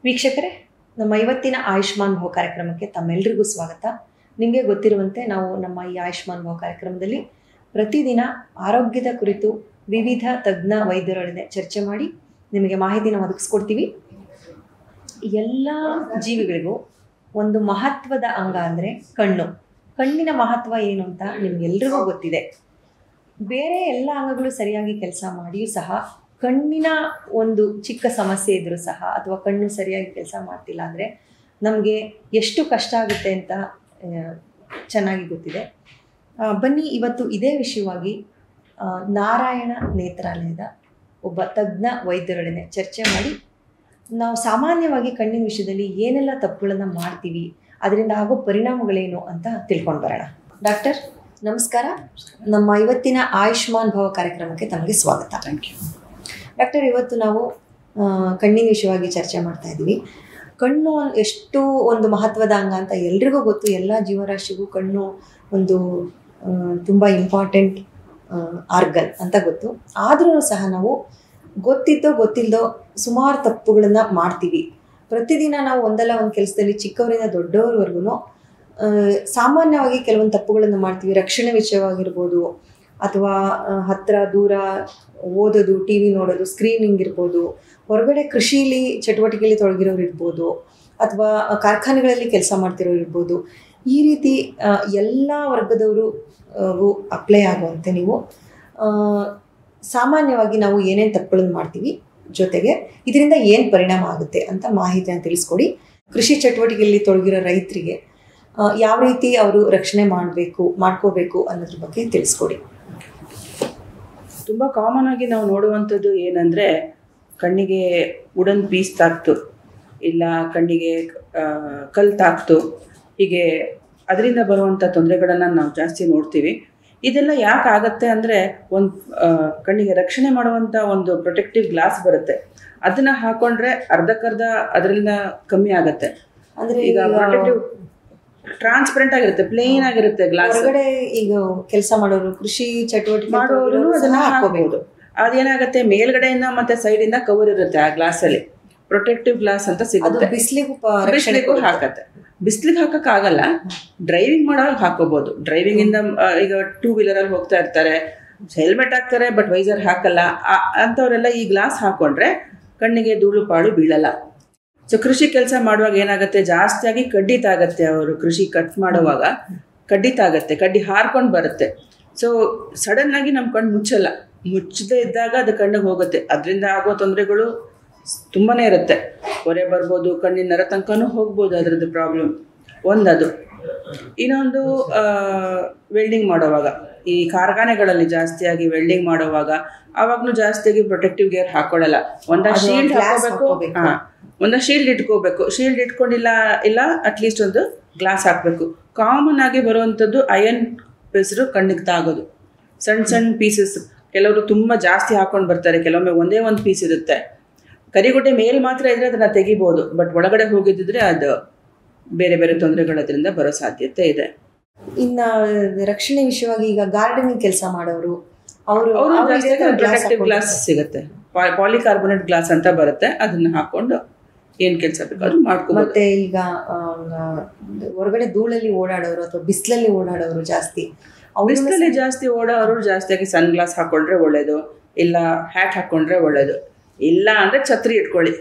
ವೀಕ್ಷಕರೇ ನಮ್ಮ ಇವತ್ತಿನ ಆಯುಷ್ಮಾನ್ ಭವ ಕಾರ್ಯಕ್ರಮಕ್ಕೆ ತಮ್ಮೆಲ್ಲರಿಗೂ ಸ್ವಾಗತ ನಿಮಗೆ ಗೊತ್ತಿರುವಂತೆ ನಾವು ನಮ್ಮ ಈ ಆಯುಷ್ಮಾನ್ ಭವ ಕಾರ್ಯಕ್ರಮದಲ್ಲಿ ಪ್ರತಿದಿನ ಆರೋಗ್ಯದ ಕುರಿತು ವಿವಿಧ ತಜ್ಞ ವೈದ್ಯರೊಡನೆ ಚರ್ಚೆ ಮಾಡಿ ನಿಮಗೆ ಮಾಹಿತಿನ ಒದಗಿಸ್ಕೊಡ್ತೀವಿ ಎಲ್ಲ ಜೀವಿಗಳಿಗೂ ಒಂದು ಮಹತ್ವದ ಅಂಗ ಅಂದರೆ ಕಣ್ಣು ಕಣ್ಣಿನ ಮಹತ್ವ ಏನು ಅಂತ ನಿಮ್ಗೆಲ್ರಿಗೂ ಗೊತ್ತಿದೆ ಬೇರೆ ಎಲ್ಲ ಅಂಗಗಳು ಸರಿಯಾಗಿ ಕೆಲಸ ಮಾಡಿಯೂ ಸಹ ಕಣ್ಣಿನ ಒಂದು ಚಿಕ್ಕ ಸಮಸ್ಯೆ ಇದ್ರೂ ಸಹ ಅಥವಾ ಕಣ್ಣು ಸರಿಯಾಗಿ ಕೆಲಸ ಮಾಡ್ತಿಲ್ಲ ಅಂದರೆ ನಮಗೆ ಎಷ್ಟು ಕಷ್ಟ ಆಗುತ್ತೆ ಅಂತ ಆ, ಚೆನ್ನಾಗಿ ಗೊತ್ತಿದೆ ಆ, ಬನ್ನಿ ಇವತ್ತು ಇದೇ ವಿಷಯವಾಗಿ ಆ, ನಾರಾಯಣ ನೇತ್ರಾಲಯದ ಒಬ್ಬ ತಜ್ಞ ವೈದ್ಯರೊಡನೆ ಚರ್ಚೆ ಮಾಡಿ ನಾವು ಸಾಮಾನ್ಯವಾಗಿ ಕಣ್ಣಿನ ವಿಷಯದಲ್ಲಿ ಏನೆಲ್ಲ ತಪ್ಪುಗಳನ್ನು ಮಾಡ್ತೀವಿ ಅದರಿಂದ ಆಗೋ ಪರಿಣಾಮಗಳೇನು ಅಂತ ತಿಳ್ಕೊಂಡು ಬರೋಣ ಡಾಕ್ಟರ್ ನಮಸ್ಕಾರ ನಮ್ಮ ಇವತ್ತಿನ ಆಯುಷ್ಮಾನ್ ಭವ ಕಾರ್ಯಕ್ರಮಕ್ಕೆ ತಮಗೆ ಸ್ವಾಗತ ಥ್ಯಾಂಕ್ ಯು ಡಾಕ್ಟರ್ ಇವತ್ತು ನಾವು ಆ, ಕಣ್ಣಿನ ವಿಷಯವಾಗಿ ಚರ್ಚೆ ಮಾಡ್ತಾ ಇದ್ದೀವಿ ಕಣ್ಣು ಎಷ್ಟು ಒಂದು ಮಹತ್ವದ ಅಂಗ ಅಂತ ಎಲ್ರಿಗೂ ಗೊತ್ತು ಎಲ್ಲ ಜೀವರಾಶಿಗೂ ಕಣ್ಣು ಒಂದು ಆ, ತುಂಬ ಇಂಪಾರ್ಟೆಂಟ್ ಆರ್ಗನ್ ಅಂತ ಗೊತ್ತು ಆದ್ರೂ ಸಹ ನಾವು ಗೊತ್ತಿದ್ದೋ ಗೊತ್ತಿಲ್ಲದೋ ಸುಮಾರು ತಪ್ಪುಗಳನ್ನು ಮಾಡ್ತೀವಿ ಪ್ರತಿದಿನ ನಾವು ಒಂದಲ್ಲ ಒಂದು ಕೆಲಸದಲ್ಲಿ ಚಿಕ್ಕವರಿಂದ ದೊಡ್ಡವರವರೆಗೂ ಸಾಮಾನ್ಯವಾಗಿ ಕೆಲವೊಂದು ತಪ್ಪುಗಳನ್ನು ಮಾಡ್ತೀವಿ ರಕ್ಷಣೆ ವಿಷಯವಾಗಿರ್ಬೋದು ಅಥವಾ ಆ, ಹತ್ರ ದೂರ ಓದೋದು ಟಿ ವಿ ನೋಡೋದು ಸ್ಕ್ರೀನಿಂಗ್ ಇರ್ಬೋದು ಹೊರಗಡೆ ಕೃಷಿಲಿ ಚಟುವಟಿಕೆಯಲ್ಲಿ ತೊಡಗಿರೋರು ಇರ್ಬೋದು ಅಥವಾ ಕಾರ್ಖಾನೆಗಳಲ್ಲಿ ಕೆಲಸ ಮಾಡ್ತಿರೋರು ಇರ್ಬೋದು ಈ ರೀತಿ ಆ, ಎಲ್ಲ ವರ್ಗದವರು ಅಪ್ಲೈ ಆಗುವಂತೆ ನೀವು ಆ, ಸಾಮಾನ್ಯವಾಗಿ ನಾವು ಏನೇನು ತಪ್ಪುಗಳನ್ನು ಮಾಡ್ತೀವಿ ಜೊತೆಗೆ ಇದರಿಂದ ಏನು ಪರಿಣಾಮ ಆಗುತ್ತೆ ಅಂತ ಮಾಹಿತಿಯನ್ನು ತಿಳಿಸ್ಕೊಡಿ ಕೃಷಿ ಚಟುವಟಿಕೆಯಲ್ಲಿ ತೊಡಗಿರೋ ರೈತರಿಗೆ ಆ, ಯಾವ ರೀತಿ ಅವರು ರಕ್ಷಣೆ ಮಾಡಬೇಕು ಮಾಡ್ಕೋಬೇಕು ಅನ್ನೋದ್ರ ಬಗ್ಗೆ ತಿಳಿಸ್ಕೊಡಿ ತುಂಬ ಕಾಮನ್ ಆಗಿ ನಾವು ನೋಡುವಂಥದ್ದು ಏನಂದರೆ ಕಣ್ಣಿಗೆ ವುಡನ್ ಪೀಸ್ ತಾಕ್ತು ಇಲ್ಲ ಕಣ್ಣಿಗೆ ಆ, ಕಲ್ಲು ತಾಕ್ತು ಹೀಗೆ ಅದರಿಂದ ಬರುವಂಥ ತೊಂದರೆಗಳನ್ನು ನಾವು ಜಾಸ್ತಿ ನೋಡ್ತೀವಿ ಇದೆಲ್ಲ ಯಾಕೆ ಆಗತ್ತೆ ಅಂದರೆ ಒಂದು ಕಣ್ಣಿಗೆ ರಕ್ಷಣೆ ಮಾಡುವಂಥ ಒಂದು ಪ್ರೊಟೆಕ್ಟಿವ್ ಗ್ಲಾಸ್ ಬರುತ್ತೆ ಅದನ್ನು ಹಾಕೊಂಡ್ರೆ ಅರ್ಧಕ್ಕರ್ಧ ಅದರಿಂದ ಕಮ್ಮಿ ಆಗತ್ತೆ ಅಂದ್ರೆ ಈಗ ಪ್ರೊಟೆಕ್ಟಿವ್ ಟ್ರಾನ್ಸ್ಪರೆಂಟ್ ಆಗಿರುತ್ತೆ ಪ್ಲೇನ್ ಆಗಿರುತ್ತೆ ಗ್ಲಾಸ್ ಹೊರಗಡೆ ಈಗ ಕೆಲಸ ಮಾಡೋರು ಕೃಷಿ ಚಟುವಟಿಕೆ ಮಾಡೋರು ತೊಡಗಿರೋರು ಅದನ್ನ ಸಹ ಹಾಕೋಬಹುದು ಅದೇನಾಗುತ್ತೆ ಮೇಲ್ಗಡೆಯಿಂದ ಮತ್ತೆ ಸೈಡ್ ಇಂದ ಕವರ್ ಇರುತ್ತೆ ಆ ಗ್ಲಾಸ್ ಅಲ್ಲಿ ಪ್ರೊಟೆಕ್ಟಿವ್ ಗ್ಲಾಸ್ ಅಂತ ಅದು ಸಿಗುತ್ತೆ ಬಿಸಿಲಿಗೂ ರಕ್ಷಣೆ ಬಿಸಿಲಿಗೂ ಕೊಡುತ್ತೆ. ಹಾಕತ್ತೆ ಬಿಸಿಲಿಗೆ ಹಾಕಕ್ ಆಗಲ್ಲ ಡ್ರೈವಿಂಗ್ ಮಾಡೋವಾಗ ಹಾಕೋಬಹುದು ಡ್ರೈವಿಂಗ್ ಇಂದ ಆ, ಈಗ ಟೂ ವೀಲರ್ ಅಲ್ಲಿ ಹೋಗ್ತಾ ಇರ್ತಾರೆ ಹೆಲ್ಮೆಟ್ ಹಾಕ್ತಾರೆ ಬಟ್ ವೈಸರ್ ಹಾಕಲ್ಲ ಆ- ಅಂಥವ್ರೆಲ್ಲ ಈ ಗ್ಲಾಸ್ ಹಾಕೊಂಡ್ರೆ ಕಣ್ಣಿಗೆ ಧೂಳು ಪಾಳು ಬೀಳಲ್ಲ ಸೊ ಕೃಷಿ ಕೆಲಸ ಮಾಡುವಾಗ ಏನಾಗುತ್ತೆ ಜಾಸ್ತಿಯಾಗಿ ಕಡ್ಡಿ ತಾಗತ್ತೆ ಅವರು ಕೃಷಿ ಕಟ್ ಮಾಡುವಾಗ ಕಡ್ಡಿ ತಾಗತ್ತೆ ಕಡ್ಡಿ ಹಾರ್ಕೊಂಡು ಬರುತ್ತೆ ಸೊ ಸಡನ್ ಆಗಿ ನಮ್ಮ ಕಣ್ಣು ಮುಚ್ಚಲ್ಲ ಮುಚ್ಚದೇ ಇದ್ದಾಗ ಅದು ಕಣ್ಣಿಗೆ ಹೋಗುತ್ತೆ ಅದರಿಂದ ಆಗೋ ತೊಂದರೆಗಳು ತುಂಬಾನೇ ಇರುತ್ತೆ ಹೊರೆ ಬರ್ಬೋದು ಕಣ್ಣಿನ ನರ ತನಕನೂ ಹೋಗ್ಬೋದು ಅದರದ್ದು ಪ್ರಾಬ್ಲಮ್ ಒಂದದು ಇನ್ನೊಂದು ವೆಲ್ಡಿಂಗ್ ಮಾಡುವಾಗ ಈ ಕಾರ್ಖಾನೆಗಳಲ್ಲಿ ಜಾಸ್ತಿಯಾಗಿ ವೆಲ್ಡಿಂಗ್ ಮಾಡುವಾಗ ಅವಾಗ್ಲೂ ಜಾಸ್ತಿಯಾಗಿ ಪ್ರೊಟೆಕ್ಟಿವ್ ಗೇರ್ ಹಾಕೊಳ್ಳಲ್ಲ ಒಂದ ಅದು ಶೀಲ್ಡ್ glass ಹಾಕೋಬೇಕು ಹಾಕ್ಕೋಬೇಕು. ಹಾ ಒಂದ ಶೀಲ್ಡ್ ಇಟ್ಕೋಬೇಕು ಶೀಲ್ಡ್ ಇಟ್ಕೊಂಡಿಲ್ಲ ಇಲ್ಲ ಅಟ್ಲೀಸ್ಟ್ ಒಂದು ಗ್ಲಾಸ್ ಹಾಕಬೇಕು ಕಾಮನ್ ಆಗಿ ಬರುವಂಥದ್ದು ಅಯನ್ ಪೆಸರು ಕಣ್ಣಿಗೆ ತಾಗೋದು ಸಣ್ಣ ಸಣ್ಣ ಪೀಸಸ್ ಕೆಲವರು ತುಂಬ ಜಾಸ್ತಿ ಹಾಕೊಂಡು ಬರ್ತಾರೆ ಕೆಲವೊಮ್ಮೆ ಒಂದೇ ಒಂದು ಪೀಸ್ ಇರುತ್ತೆ ಕರಿಗುಡ್ಡೆ ಮೇಲ್ ಮಾತ್ರ ಇದ್ರೆ ಅದನ್ನ ತೆಗಿಬೋದು ಬಟ್ ಒಳಗಡೆ ಹೋಗಿದ್ದಿದ್ರೆ ಅದು ಬೇರೆ ಬೇರೆ ತೊಂದರೆಗಳು ಅದರಿಂದ ಬರೋ ಸಾಧ್ಯತೆ ಇದೆ ಇನ್ನ ರಕ್ಷಣೆ ವಿಷಯವಾಗಿ ಈಗ ಗಾರ್ಡನಿಂಗ್ ಕೆಲಸ ಮಾಡೋರು ಅವರು ಅವರು ಪ್ರೊಟೆಕ್ಟಿವ್ ಗ್ಲಾಸ್ ಸಿಗುತ್ತೆ ಪಾಲಿಕಾರ್ಬೊನೇಟ್ ಗ್ಲಾಸ್ ಅಂತ ಬರುತ್ತೆ ಅದನ್ನ ಹಾಕೊಂಡು ಏನ್ ಕೆಲಸ ಬೇಕಾದ್ರೂ ಮಾಡ್ಕೋಬಹುದು ಮತ್ತೆ ಈಗ ಆ, ಹೊರಗಡೆ ಧೂಳಲ್ಲಿ ಓಡಾಡೋರು ಅಥವಾ ಬಿಸಿಲಲ್ಲಿ ಓಡಾಡೋರು ಜಾಸ್ತಿ ಅವ್ರು ಬಿಸಿಲಲ್ಲಿ ಜಾಸ್ತಿ ಓಡೋರು ಜಾಸ್ತಿಯಾಗಿ ಸನ್ ಗ್ಲಾಸ್ ಹಾಕೊಂಡ್ರೆ ಒಳ್ಳೇದು ಇಲ್ಲ ಹ್ಯಾಟ್ ಹಾಕೊಂಡ್ರೆ ಒಳ್ಳೇದು ಇಲ್ಲ ಅಂದ್ರೆ ಛತ್ರಿ ಇಟ್ಕೊಳ್ಳಿ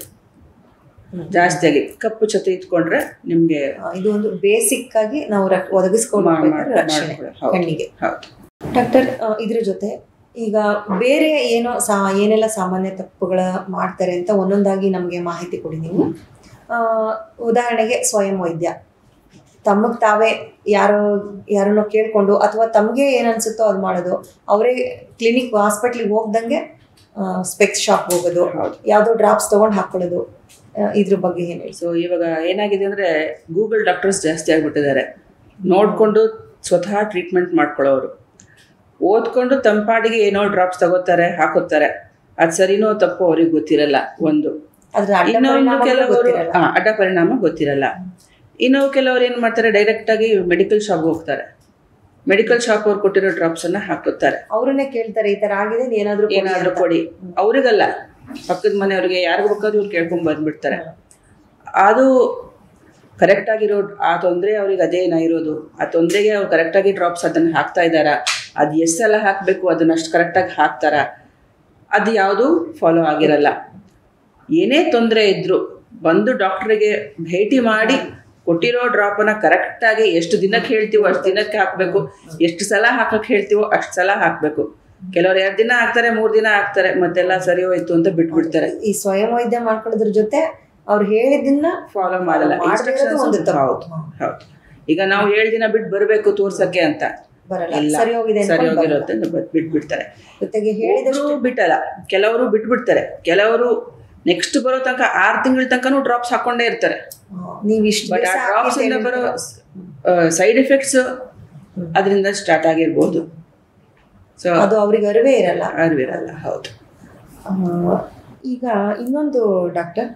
ಜಾಸ್ತಿಯಾಗಿ ಕಪ್ಪು ಛತ್ರಿ ಇಟ್ಕೊಂಡ್ರೆ ನಿಮ್ಗೆ ಇದು ಒಂದು ಬೇಸಿಕ್ ಆಗಿ ನಾವು ರಕ್- ಒದಗಿಸ್ಕೊಳ್ಬೇಕು ಮಾಡ್- ರಕ್ಷಣೆ ಮಾಡ್ಕೊಳ್ಳಿ. ಹೌದು. ಕಣ್ಣಿಗೆ ಹೌದು ಡಾಕ್ಟರ್ ಆ, ಇದ್ರ ಜೊತೆ ಈಗ ಬೇರೆ ಏನೋ ಸಾ ಏನೆಲ್ಲ ಸಾಮಾನ್ಯ ತಪ್ಪುಗಳ ಮಾಡ್ತಾರೆ ಅಂತ ಒಂದೊಂದಾಗಿ ನಮಗೆ ಮಾಹಿತಿ ಕೊಡಿ ನೀವು ಆ, ಉದಾಹರಣೆಗೆ ಸ್ವಯಂ ವೈದ್ಯ ತಮಗೆ ತಾವೇ ಯಾರೋ ಯಾರನ್ನೋ ಕೇಳ್ಕೊಂಡು ಅಥವಾ ತಮಗೆ ಏನು ಅನ್ಸುತ್ತೋ ಅದು ಮಾಡೋದು ಅವರೇ ಕ್ಲಿನಿಕ್ ಹಾಸ್ಪಿಟ್ಲಿಗೆ ಹೋಗ್ದಂಗೆ ಸ್ಪೆಕ್ಸ್ ಶಾಪ್ ಹೋಗೋದು ಹೌದು. ಯಾವುದೋ ಡ್ರಾಪ್ಸ್ ತೊಗೊಂಡು ಹಾಕೊಳ್ಳೋದು ಆ, ಇದ್ರ ಬಗ್ಗೆ ಏನು ಹೇಳಿ ಸೊ ಇವಾಗ ಏನಾಗಿದೆ ಅಂದ್ರೆ ಗೂಗಲ್ ಡಾಕ್ಟರ್ಸ್ ಜಾಸ್ತಿ ಆಗ್ಬಿಟ್ಟಿದ್ದಾರೆ ನೋಡ್ಕೊಂಡು ಸ್ವತಃ ಟ್ರೀಟ್ಮೆಂಟ್ ಮಾಡ್ಕೊಳ್ಳೋರು ಓದ್ಕೊಂಡು ತಂಪಾಡಿಗೆ ಏನೋ ಡ್ರಾಪ್ಸ್ ತಗೋತಾರೆ ಹಾಕೋತಾರೆ ಅದು ಸರಿನೋ ತಪ್ಪು ಅವ್ರಿಗೆ ಗೊತ್ತಿರಲ್ಲ ಒಂದು ಅದ್ರ ಅಡ್ಡ ಇನ್ನೊಂದು ಪರಿಣಾಮಗಳು ಕೆಲವರು ಗೊತ್ತಿರಲ್ಲ. ಹಾ, ಅಡ್ಡ ಪರಿಣಾಮ ಗೊತ್ತಿರಲ್ಲ ಇನ್ನು ಕೆಲವರು ಏನ್ ಮಾಡ್ತಾರೆ ಡೈರೆಕ್ಟ್ ಆಗಿ ಮೆಡಿಕಲ್ ಶಾಪ್ ಹೋಗ್ತಾರೆ ಮೆಡಿಕಲ್ ಶಾಪ್ ಅವ್ರು ಕೊಟ್ಟಿರೋ ಡ್ರಾಪ್ಸ್ ಅನ್ನ ಹಾಕುತ್ತಾರೆ ಅವ್ರನ್ನೇ ಕೇಳ್ತಾರೆ ಈ ತರ ಆಗಿದೆ ಏನಾದ್ರೂ ಏನಾದ್ರೂ ಕೊಡಿ ಅವ್ರಿಗಲ್ಲ ಪಕ್ಕದ ಮನೆಯವ್ರಿಗೆ ಯಾರಿಗೂ ಬೇಕಾದ್ರೂ ಇವ್ರು ಕೇಳ್ಕೊಂಡ್ ಬಂದ್ಬಿಡ್ತಾರೆ ಅದು ಕರೆಕ್ಟಾಗಿರೋ ಆ ತೊಂದರೆ ಅವ್ರಿಗೆ ಅದೇನ ಇರೋದು ಆ ತೊಂದರೆಗೆ ಅವ್ರು ಕರೆಕ್ಟಾಗಿ ಡ್ರಾಪ್ಸ್ ಅದನ್ನು ಹಾಕ್ತಾ ಇದ್ದಾರಾ ಅದು ಎಷ್ಟು ಸಲ ಹಾಕಬೇಕು ಅದನ್ನ ಅಷ್ಟು ಕರೆಕ್ಟಾಗಿ ಹಾಕ್ತಾರಾ ಅದು ಯಾವುದು ಫಾಲೋ ಆಗಿರಲ್ಲ ಏನೇ ತೊಂದರೆ ಇದ್ದರೂ ಬಂದು ಡಾಕ್ಟ್ರಿಗೆ ಭೇಟಿ ಮಾಡಿ ಕೊಟ್ಟಿರೋ ಡ್ರಾಪನ್ನು ಕರೆಕ್ಟಾಗಿ ಎಷ್ಟು ದಿನಕ್ಕೆ ಹೇಳ್ತೀವೋ ಅಷ್ಟು ದಿನಕ್ಕೆ ಹಾಕಬೇಕು ಎಷ್ಟು ಸಲ ಹಾಕಕ್ಕೆ ಹೇಳ್ತೀವೋ ಅಷ್ಟು ಸಲ ಹಾಕಬೇಕು ಕೆಲವ್ರು ಎರಡು ದಿನ ಹಾಕ್ತಾರೆ ಮೂರು ದಿನ ಹಾಕ್ತಾರೆ ಮತ್ತೆಲ್ಲ ಸರಿ ಹೋಯ್ತು ಅಂತ ಬಿಟ್ಬಿಡ್ತಾರೆ ಈ ಸ್ವಯಂ ವೈದ್ಯ ಮಾಡ್ಕೊಳ್ಳೋದ್ರ ಜೊತೆ ಅವ್ರು ಹೇಳಿದ್ದನ್ನ ಫಾಲೋ ಮಾಡಲ್ಲ ಮಾಡದೇ ಇರೋದು ಒಂದು Instructions ತಪ್ಪು. ಹೌದು ಹೌದು ಈಗ ನಾವು ಏಳು ದಿನ ಬಿಟ್ಟು ಬರಬೇಕು ತೋರ್ಸಕ್ಕೆ ಅಂತ ಬರಲ್ಲ ಇಲ್ಲ ಸರಿ ಹೋಗಿದೆ ಸರಿ ಅನ್ಕೊಂಡ್ ಬರಲ್ಲ. ಹೋಗಿರುತ್ತೆ ಅಂತ ಬಿಟ್- ಬಿಟ್ಬಿಡ್ತಾರೆ ಜೊತೆಗೆ ಹೇಳಿದಷ್ಟು ಒಬ್ರು ಬಿಟ್ಟಲ್ಲ ಕೆಲವರು ಬಿಟ್ಬಿಡ್ತಾರೆ ಕೆಲವರು ನೆಕ್ಸ್ಟ್ ಬರೋ ತನಕ ಆರು ತಿಂಗಳ ತನಕನೂ ಡ್ರಾಪ್ಸ್ ಹಾಕೊಂಡೇ ಇರ್ತಾರೆ ನೀವ್ ಇಷ್ಟು ಬಟ್ ಆ ದಿವ್ಸ ಡ್ರಾಪ್ಸ್ ಹಾಕಿ ಇಂದ ಅಂತ ಬರೋ ಹೇಳ್ತೀರಾ? ಸೈಡ್ ಎಫೆಕ್ಟ್ಸ್ ಅದರಿಂದ ಸ್ಟಾರ್ಟ್ ಆಗಿರ್ಬೋದು ಸೊ ಅದು ಅವ್ರಿಗೆ ಅರಿವೇ ಇರಲ್ಲ ಅರಿವಿರಲ್ಲ ಹೌದು ಆ, ಈಗ ಇನ್ನೊಂದು ಡಾಕ್ಟರ್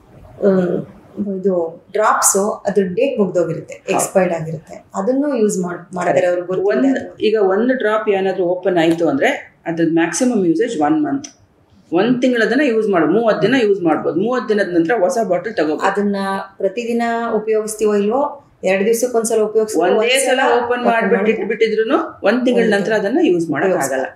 ಇದು ಡ್ರಾಪ್ಸ್ ಅದ್ರ ಡೇಟ್ ಮುಗ್ದೋಗಿರುತ್ತೆ ಎಕ್ಸ್ಪೈರ್ಡ್ ಆಗಿರುತ್ತೆ ಅದನ್ನು ಯೂಸ್ ಮಾಡ್ತಾರೆ ಅವ್ರಿಗೆ ಒಂದ್ ಗೊತ್ತಿಲ್ಲ ಈಗ ಒಂದು ಡ್ರಾಪ್ ಏನಾದರೂ ಓಪನ್ ಆಯಿತು ಅಂದರೆ ಅದ್ರದ್ದು ಮ್ಯಾಕ್ಸಿಮಮ್ ಯೂಸೇಜ್ ಒನ್ ಮಂತ್ ಒಂದು ತಿಂಗಳದನ್ನ ಯೂಸ್ ಮಾಡು ಮೂವತ್ತು ದಿನ ಯೂಸ್ ಮಾಡ್ಬೋದು ಮೂವತ್ತು ದಿನದ ನಂತರ ಹೊಸ ಬಾಟಲ್ ತಗೋಬೋದು ಅದನ್ನ ಪ್ರತಿದಿನ ಉಪಯೋಗಿಸ್ತೀವೋ ಇಲ್ವೋ ಎರಡು ದಿವಸಕ್ಕೊಂದ್ಸಲ ಉಪಯೋಗಿಸ್ತೀವೋ ಒಂದೇ ಸಲ ಓಪನ್ ಮಾಡ್ಬಿಟ್ಟು ಇಟ್ಬಿಟ್ಟಿದ್ರು ಒಂದ್ ತಿಂಗಳ ನಂತರ ಅದನ್ನ ಯೂಸ್ ಮಾಡಕ್ ಆಗಲ್ಲ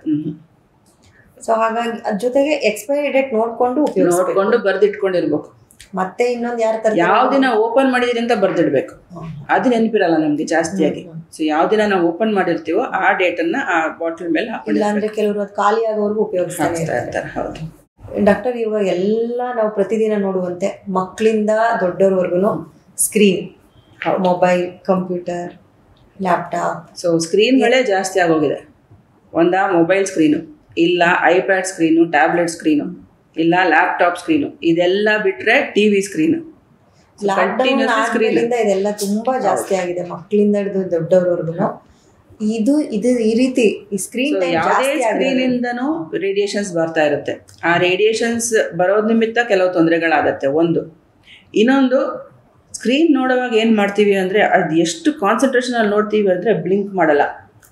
ಸೊ ಹಾಗಾಗಿ ಅದ್ರ ಜೊತೆಗೆ ಎಕ್ಸ್ಪೈರಿ ಡೇಟ್ ನೋಡ್ಕೊಂಡು ಉಪಯೋಗಿಸ್ಬೇಕು ನೋಡ್ಕೊಂಡು ಬರ್ದಿಟ್ಕೊಂಡಿರ್ಬೇಕು ಮತ್ತೆ ಇನ್ನೊಂದು ಯಾರ ತರ ಯಾವ ದಿನ ಓಪನ್ ಮಾಡಿದ್ರಿ ಅಂತ ಬರ್ದಿಡ್ಬೇಕು ಅದು ನೆನಪಿರಲ್ಲ ನಮ್ಗೆ ಜಾಸ್ತಿಯಾಗಿ ಸೊ ಯಾವ ದಿನ ನಾವು ಓಪನ್ ಮಾಡಿರ್ತೀವೋ ಆ ಡೇಟ್ ಅನ್ನ ಆ ಬಾಟಲ್ ಮೇಲೆ ಹಾಕೊಂಡು ಇಲ್ಲ ಅಂದ್ರೆ ಕೆಲವರು ಅದು ಖಾಲಿ ಆಗೋವರೆಗೂ ಉಪಯೋಗಿಸ್ತಾನೆ ಹಾಕ್ತಾ ಇರ್ತಾರೆ ಇರ್ತಾರೆ ಹೌದು ಡಾಕ್ಟರ್ ಇವಾಗ ಎಲ್ಲ ನಾವು ಪ್ರತಿದಿನ ನೋಡುವಂತೆ ಮಕ್ಕಳಿಂದ ದೊಡ್ಡವ್ರವರೆಗೂ screen mobile computer laptop so ಸ್ಕ್ರೀನ್ಗಳೇ ಜಾಸ್ತಿ ಆಗೋಗಿದೆ ಒಂದ ಮೊಬೈಲ್ ಸ್ಕ್ರೀನು ಇಲ್ಲ ಐಪ್ಯಾಡ್ ಸ್ಕ್ರೀನು ಟ್ಯಾಬ್ಲೆಟ್ ಸ್ಕ್ರೀನು ಇಲ್ಲ ಲ್ಯಾಪ್ಟಾಪ್ ಸ್ಕ್ರೀನು ಇದೆಲ್ಲ ಬಿಟ್ರೆ ಟಿವಿ ಸ್ಕ್ರೀನು ಲಾಕ್ಡೌನ್ ಆದ್ಮೇಲಿಂದ ಇದೆಲ್ಲ ತುಂಬಾ ಜಾಸ್ತಿ ಆಗಿದೆ ಮಕ್ಕಳಿಂದ ಹಿಡಿದು ದೊಡ್ಡವ್ರವರೆಗೂ ಇದು ಇದು ಈ ರೀತಿ ಈ ಸ್ಕ್ರೀನ್ ಟೈಮ್ ಯಾವುದೇ ಜಾಸ್ತಿ ಆಗಿದೆ ಸ್ಕ್ರೀನಿಂದನೂ ರೇಡಿಯೇಷನ್ಸ್ ಬರ್ತಾ ಇರುತ್ತೆ ಆ ರೇಡಿಯೇಷನ್ಸ್ ಬರೋದ್ ನಿಮಿತ್ತ ಕೆಲವು ತೊಂದರೆಗಳಾಗತ್ತೆ ಒಂದು ಇನ್ನೊಂದು ಸ್ಕ್ರೀನ್ ನೋಡುವಾಗ ಏನು ಮಾಡ್ತೀವಿ ಅಂದರೆ ಅದು ಎಷ್ಟು ಕಾನ್ಸಂಟ್ರೇಷನ್ ಅಲ್ಲಿ ನೋಡ್ತೀವಿ ಅಂದರೆ ಬ್ಲಿಂಕ್ ಮಾಡಲ್ಲ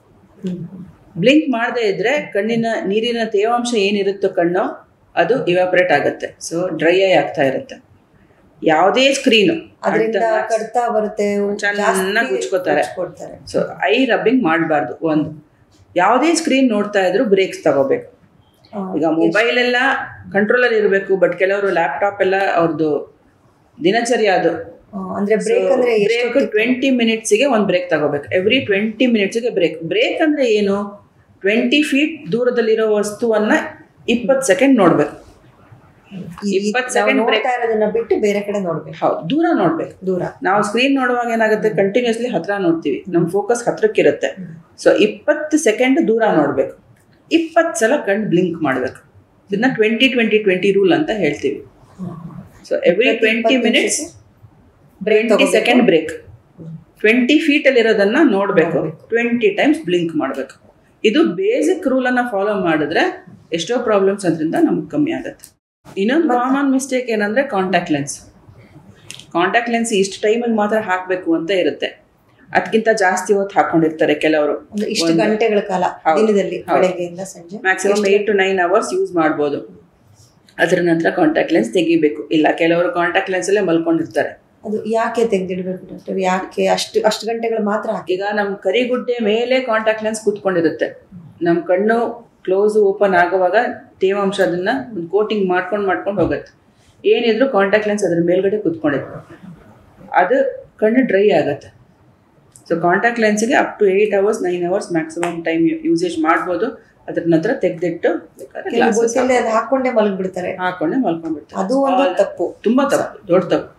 ಬ್ಲಿಂಕ್ ಮಾಡದೇ ಇದ್ರೆ ಕಣ್ಣಿನ ನೀರಿನ ತೇವಾಂಶ ಏನಿರುತ್ತೋ ಕಣ್ಣು ಅದು ಇವಾಪರೇಟ್ ಆಗುತ್ತೆ ಸೊ ಡ್ರೈ ಐ ಆಗ್ತಾ ಇರುತ್ತೆ ಯಾವುದೇ ಸ್ಕ್ರೀನು ಅದರಿಂದ ಕಡ್ತಾ ಬರುತ್ತೆ ಚೆನ್ನಾಗಿ ಉಜ್ಕೋತಾರೆ ಕೊಡ್ತಾರೆ ಸೊ ಐ ರಬ್ಬಿಂಗ್ ಮಾಡಬಾರ್ದು ಒಂದು ಯಾವುದೇ ಸ್ಕ್ರೀನ್ ನೋಡ್ತಾ ಇದ್ರು ಬ್ರೇಕ್ಸ್ ತಗೋಬೇಕು ಈಗ ಮೊಬೈಲ್ ಎಲ್ಲ ಕಂಟ್ರೋಲರ್ ಇರಬೇಕು ಬಟ್ ಕೆಲವರು ಲ್ಯಾಪ್ಟಾಪ್ ಎಲ್ಲ ಅವ್ರದ್ದು ದಿನಚರಿ ಅದು ಅಂದ್ರೆ ಬ್ರೇಕ್ ಅಂದ್ರೆ ಬ್ರೇಕ್ ಟ್ವೆಂಟಿ ಮಿನಿಟ್ಸಿಗೆ ಒಂದು ಬ್ರೇಕ್ ತಗೋಬೇಕು ಎವ್ರಿ ಟ್ವೆಂಟಿ ಮಿನಿಟ್ಸ್ಗೆ ಬ್ರೇಕ್ ಬ್ರೇಕ್ ಅಂದ್ರೆ ಏನು ಟ್ವೆಂಟಿ ಫೀಟ್ ದೂರದಲ್ಲಿರೋ ವಸ್ತುವನ್ನ ಇಪ್ಪತ್ತು ಸೆಕೆಂಡ್ ನೋಡ್ಬೇಕು ಇಪ್ಪತ್ತು ಸೆಕೆಂಡ್ ಬ್ರೇಕ್ ನೋಡ್ತಾ ಇರೋದನ್ನ ಬಿಟ್ಟು ಬೇರೆ ಕಡೆ ನೋಡ್ಬೇಕು ಹೌದು ದೂರ ನೋಡ್ಬೇಕು ದೂರ ನಾವು ಸ್ಕ್ರೀನ್ ನೋಡುವಾಗ ಏನಾಗುತ್ತೆ ಕಂಟಿನ್ಯೂಸ್ಲಿ ಹತ್ರ ನೋಡ್ತೀವಿ ನಮ್ಮ ಫೋಕಸ್ ಹತ್ರಕ್ಕಿರುತ್ತೆ ಸೊ ಇಪ್ಪತ್ತು ಸೆಕೆಂಡ್ ದೂರ ನೋಡ್ಬೇಕು ಇಪ್ಪತ್ತು ಸಲ ಕಣ್ಣು ಬ್ಲಿಂಕ್ ಮಾಡಬೇಕು ಇದನ್ನ ಟ್ವೆಂಟಿ ಟ್ವೆಂಟಿ ಟ್ವೆಂಟಿ ರೂಲ್ ಅಂತ ಹೇಳ್ತೀವಿ so every twenty minutes twenty second break twenty ಫೀಟಲ್ಲಿ ಇರೋದನ್ನ ನೋಡಬೇಕು ಟ್ವೆಂಟಿ ಟೈಮ್ಸ್ ಬ್ಲಿಂಕ್ ಮಾಡಬೇಕು ಇದು ಬೇಸಿಕ್ ರೂಲನ್ನು ಫಾಲೋ ಮಾಡಿದ್ರೆ ಎಷ್ಟೋ ಪ್ರಾಬ್ಲಮ್ಸ್ ಅದರಿಂದ ನಮ್ಗೆ ಕಮ್ಮಿ ಆಗುತ್ತೆ ಇನ್ನೊಂದು ಕಾಮನ್ ಮಿಸ್ಟೇಕ್ ಏನಂದ್ರೆ ಕಾಂಟ್ಯಾಕ್ಟ್ ಲೆನ್ಸ್ ಕಾಂಟ್ಯಾಕ್ಟ್ ಲೆನ್ಸ್ ಇಷ್ಟು ಟೈಮಿಗೆ ಮಾತ್ರ ಹಾಕಬೇಕು ಅಂತ ಇರುತ್ತೆ ಅದಕ್ಕಿಂತ ಜಾಸ್ತಿ ಹೊತ್ತು ಹಾಕೊಂಡಿರ್ತಾರೆ ಕೆಲವರು ಒಂದು ಇಷ್ಟು ಗಂಟೆಗಳ ಕಾಲ ದಿನದಲ್ಲಿ ಬೆಳಗ್ಗೆಯಿಂದ ಸಂಜೆ maximum eight to nine hours use ಮಾಡ್ಬೋದು ಅದರ ನಂತರ ಕಾಂಟ್ಯಾಕ್ಟ್ ಲೆನ್ಸ್ ತೆಗಿಬೇಕು ಇಲ್ಲ ಕೆಲವರು ಕಾಂಟ್ಯಾಕ್ಟ್ ಲೆನ್ಸಲ್ಲೇ ಮಲ್ಕೊಂಡಿರ್ತಾರೆ ಅದು ಯಾಕೆ ತೆಗೆದಿಡ್ಬೇಕು ಡಾಕ್ಟರ್ ಯಾಕೆ ಅಷ್ಟು ಅಷ್ಟು ಗಂಟೆಗಳು ಮಾತ್ರ ಹಾಕಿ ಈಗ ನಮ್ಮ ಕರಿಗುಡ್ಡೆ ಮೇಲೆ ಕಾಂಟ್ಯಾಕ್ಟ್ ಲೆನ್ಸ್ ಕೂತ್ಕೊಂಡಿರುತ್ತೆ ನಮ್ಮ ಕಣ್ಣು ಕ್ಲೋಸ್ ಓಪನ್ ಆಗುವಾಗ ತೇವಾಂಶ ಅದನ್ನ ಒಂದು ಕೋಟಿಂಗ್ ಮಾಡ್ಕೊಂಡು ಮಾಡ್ಕೊಂಡು ಹೋಗುತ್ತೆ ಏನಿದ್ರು ಕಾಂಟ್ಯಾಕ್ಟ್ ಲೆನ್ಸ್ ಅದ್ರ ಮೇಲ್ಗಡೆ ಕೂತ್ಕೊಂಡಿತ್ತು ಅದು ಕಣ್ಣು ಡ್ರೈ ಆಗುತ್ತೆ ಸೊ ಕಾಂಟ್ಯಾಕ್ಟ್ ಲೆನ್ಸ್ಗೆ up to eight hours nine hours maximum time usage ಮಾಡ್ಬೋದು ಅದ್ರ ನಂತರ ತೆಗೆದಿಟ್ಟು ಬೇಕಾದ್ರೆ ಕೆಲವು glasses ಗೊತ್ತಿಲ್ಲದೆ ಅದು ಹಾಕೊಂಡೇ ಮಲಗ್ಬಿಡ್ತಾರೆ ಹಾಕೊಂಡೆ ಮಲ್ಕೊಂಡ್ಬಿಡ್ತಾರೆ ಅದು ಒಂದು ತಪ್ಪು ತುಂಬಾ ತಪ್ಪು ದೊಡ್ಡ ತಪ್ಪು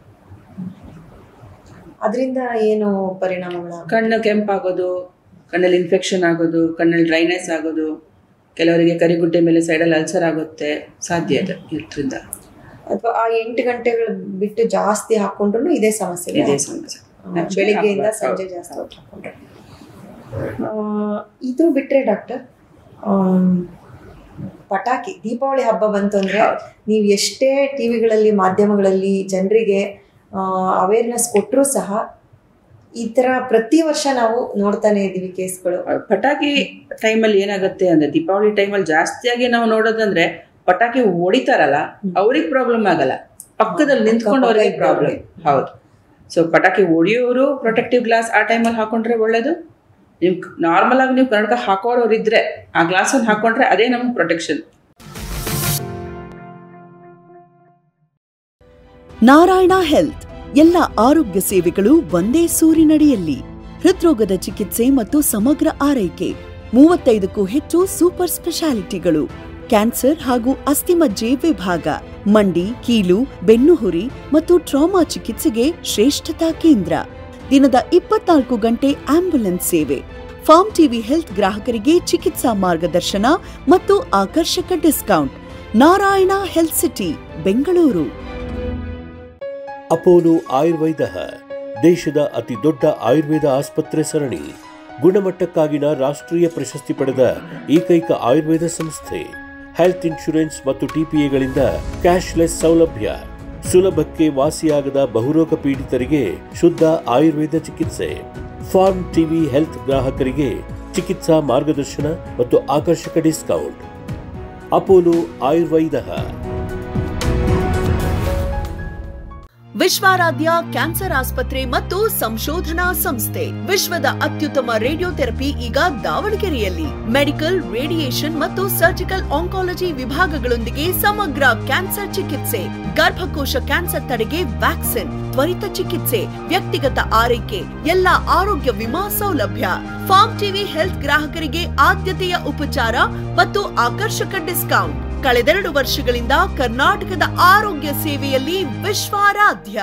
ಅದರಿಂದ ಏನು ಪರಿಣಾಮಗಳ ಕಣ್ಣು ಕೆಂಪಾಗೋದು ಕಣ್ಣಲ್ಲಿ ಇನ್ಫೆಕ್ಷನ್ ಆಗೋದು ಕಣ್ಣಲ್ಲಿ ಡ್ರೈನೆಸ್ ಆಗೋದು ಕೆಲವರಿಗೆ ಕರಿಗುಡ್ಡೆ ಮೇಲೆ ಸೈಡಲ್ಲಿ ಅಲ್ಸರ್ ಆಗುತ್ತೆ ಸಾಧ್ಯ ಇದೆ ಇದರಿಂದ ಅಥವಾ ಆ ಎಂಟು ಗಂಟೆಗಳು ಬಿಟ್ಟು ಜಾಸ್ತಿ ಹಾಕೊಂಡ್ರು ಇದೇ ಸಮಸ್ಯೆ ಇದೇ ಸಮಸ್ಯೆ ಬೆಳಿಗ್ಗೆಯಿಂದ ಸಂಜೆ ಜಾಸ್ತಿ ಹೊತ್ತು ಹಾಕೊಂಡ್ರೆ ಆ, ಇದು ಬಿಟ್ರೆ ಡಾಕ್ಟರ್ ಪಟಾಕಿ ದೀಪಾವಳಿ ಹಬ್ಬ ಬಂತು ಅಂದ್ರೆ ನೀವು ಎಷ್ಟೇ ಟಿವಿಗಳಲ್ಲಿ ಮಾಧ್ಯಮಗಳಲ್ಲಿ ಜನರಿಗೆ ಅವೇರ್ನೆಸ್ ಕೊಟ್ಟರೂ ಸಹ ಈ ತರ ಪ್ರತಿ ವರ್ಷ ನಾವು ನೋಡ್ತಾನೆ ಇದೀವಿ ಕೇಸ್ಗಳು ಪಟಾಕಿ ಟೈಮಲ್ಲಿ ಏನಾಗುತ್ತೆ ಅಂದ್ರೆ ದೀಪಾವಳಿ ಟೈಮಲ್ಲಿ ಜಾಸ್ತಿಯಾಗಿ ನಾವು ನೋಡೋದಂದ್ರೆ ಪಟಾಕಿ ಹೊಡಿತಾರಲ್ಲ ಅವ್ರಿಗೆ ಪ್ರಾಬ್ಲಮ್ ಆಗಲ್ಲ ಪಕ್ಕದಲ್ಲಿ ನಿಂತ್ಕೊಂಡು ಅವರಿಗೆ ಪ್ರಾಬ್ಲಮ್ ಹೌದು ಸೊ ಪಟಾಕಿ ಹೊಡಿಯೋರು ಪ್ರೊಟೆಕ್ಟಿವ್ ಗ್ಲಾಸ್ ಆ ಟೈಮಲ್ಲಿ ಹಾಕೊಂಡ್ರೆ ಒಳ್ಳೇದು ನಿಮ್ ನಾರ್ಮಲ್ ಆಗಿ ನೀವು ಕನ್ನಡಕ ಹಾಕೋರವ್ರು ಇದ್ರೆ ಆ ಗ್ಲಾಸಲ್ಲಿ ಹಾಕೊಂಡ್ರೆ ಅದೇ ನಮ್ಗೆ ಪ್ರೊಟೆಕ್ಷನ್ ನಾರಾಯಣ ಹೆಲ್ತ್ ಎಲ್ಲ ಆರೋಗ್ಯ ಸೇವೆಗಳು ಒಂದೇ ಸೂರಿನಡಿಯಲ್ಲಿ ಹೃದ್ರೋಗದ ಚಿಕಿತ್ಸೆ ಮತ್ತು ಸಮಗ್ರ ಆರೈಕೆ ಮೂವತ್ತೈದಕ್ಕೂ ಹೆಚ್ಚು ಸೂಪರ್ ಸ್ಪೆಷಾಲಿಟಿಗಳು ಕ್ಯಾನ್ಸರ್ ಹಾಗೂ ಅಸ್ಥಿಮಜ್ಜೆ ವಿಭಾಗ ಮಂಡಿ ಕೀಲು ಬೆನ್ನುಹುರಿ ಮತ್ತು ಟ್ರಾಮಾ ಚಿಕಿತ್ಸೆಗೆ ಶ್ರೇಷ್ಠತಾ ಕೇಂದ್ರ ದಿನದ ಇಪ್ಪತ್ನಾಲ್ಕು ಗಂಟೆ ಆಂಬ್ಯುಲೆನ್ಸ್ ಸೇವೆ ಫಾರ್ಮ್ ಟಿವಿ ಹೆಲ್ತ್ ಗ್ರಾಹಕರಿಗೆ ಚಿಕಿತ್ಸಾ ಮಾರ್ಗದರ್ಶನ ಮತ್ತು ಆಕರ್ಷಕ discount Narayana Health City Bengaluru Apollo Ayurveda ದೇಶದ ಅತಿ ದೊಡ್ಡ ಆಯುರ್ವೇದ ಆಸ್ಪತ್ರೆ ಸರಣಿ ಗುಣಮಟ್ಟಕ್ಕಾಗಿನ ರಾಷ್ಟ್ರೀಯ ಪ್ರಶಸ್ತಿ ಪಡೆದ ಏಕೈಕ ಆಯುರ್ವೇದ ಸಂಸ್ಥೆ ಹೆಲ್ತ್ ಇನ್ಶೂರೆನ್ಸ್ ಮತ್ತು ಟಿಪಿಎಗಳಿಂದ ಕ್ಯಾಶ್ಲೆಸ್ ಸೌಲಭ್ಯ ಸುಲಭಕ್ಕೆ ವಾಸಿಯಾಗದ ಬಹುರೋಗ ಪೀಡಿತರಿಗೆ ಶುದ್ಧ ಆಯುರ್ವೇದ ಚಿಕಿತ್ಸೆ ಫಾರ್ಮ್ ಟಿವಿ ಹೆಲ್ತ್ ಗ್ರಾಹಕರಿಗೆ ಚಿಕಿತ್ಸಾ ಮಾರ್ಗದರ್ಶನ ಮತ್ತು ಆಕರ್ಷಕ discount Apollo Ayurveda Vishwaradhya cancer ಆಸ್ಪತ್ರೆ ಮತ್ತು ಸಂಶೋಧನಾ ಸಂಸ್ಥೆ ವಿಶ್ವದ ಅತ್ಯುತ್ತಮ ರೇಡಿಯೋಥೆರಪಿ ಈಗ ದಾವಣಗೆರೆಯಲ್ಲಿ ಮೆಡಿಕಲ್ ರೇಡಿಯೇಷನ್ ಮತ್ತು ಸರ್ಜಿಕಲ್ ಆಂಕಾಲಜಿ ವಿಭಾಗಗಳೊಂದಿಗೆ ಸಮಗ್ರ ಕ್ಯಾನ್ಸರ್ ಚಿಕಿತ್ಸೆ ಗರ್ಭಕೋಶ ಕ್ಯಾನ್ಸರ್ ತಡೆಗೆ ವ್ಯಾಕ್ಸಿನ್ ತ್ವರಿತ ಚಿಕಿತ್ಸೆ ವ್ಯಕ್ತಿಗತ ಆರೈಕೆ ಎಲ್ಲ ಆರೋಗ್ಯ ವಿಮಾ ಸೌಲಭ್ಯ ಫಾರ್ಮ್ ಟಿವಿ ಹೆಲ್ತ್ ಗ್ರಾಹಕರಿಗೆ ಆದ್ಯತೆಯ ಉಪಚಾರ ಮತ್ತು ಆಕರ್ಷಕ ಡಿಸ್ಕೌಂಟ್ ಕಳೆದೆರಡು ವರ್ಷಗಳಿಂದ ಕರ್ನಾಟಕದ ಆರೋಗ್ಯ ಸೇವೆಯಲ್ಲಿ ವಿಶ್ವಾರಾಧ್ಯ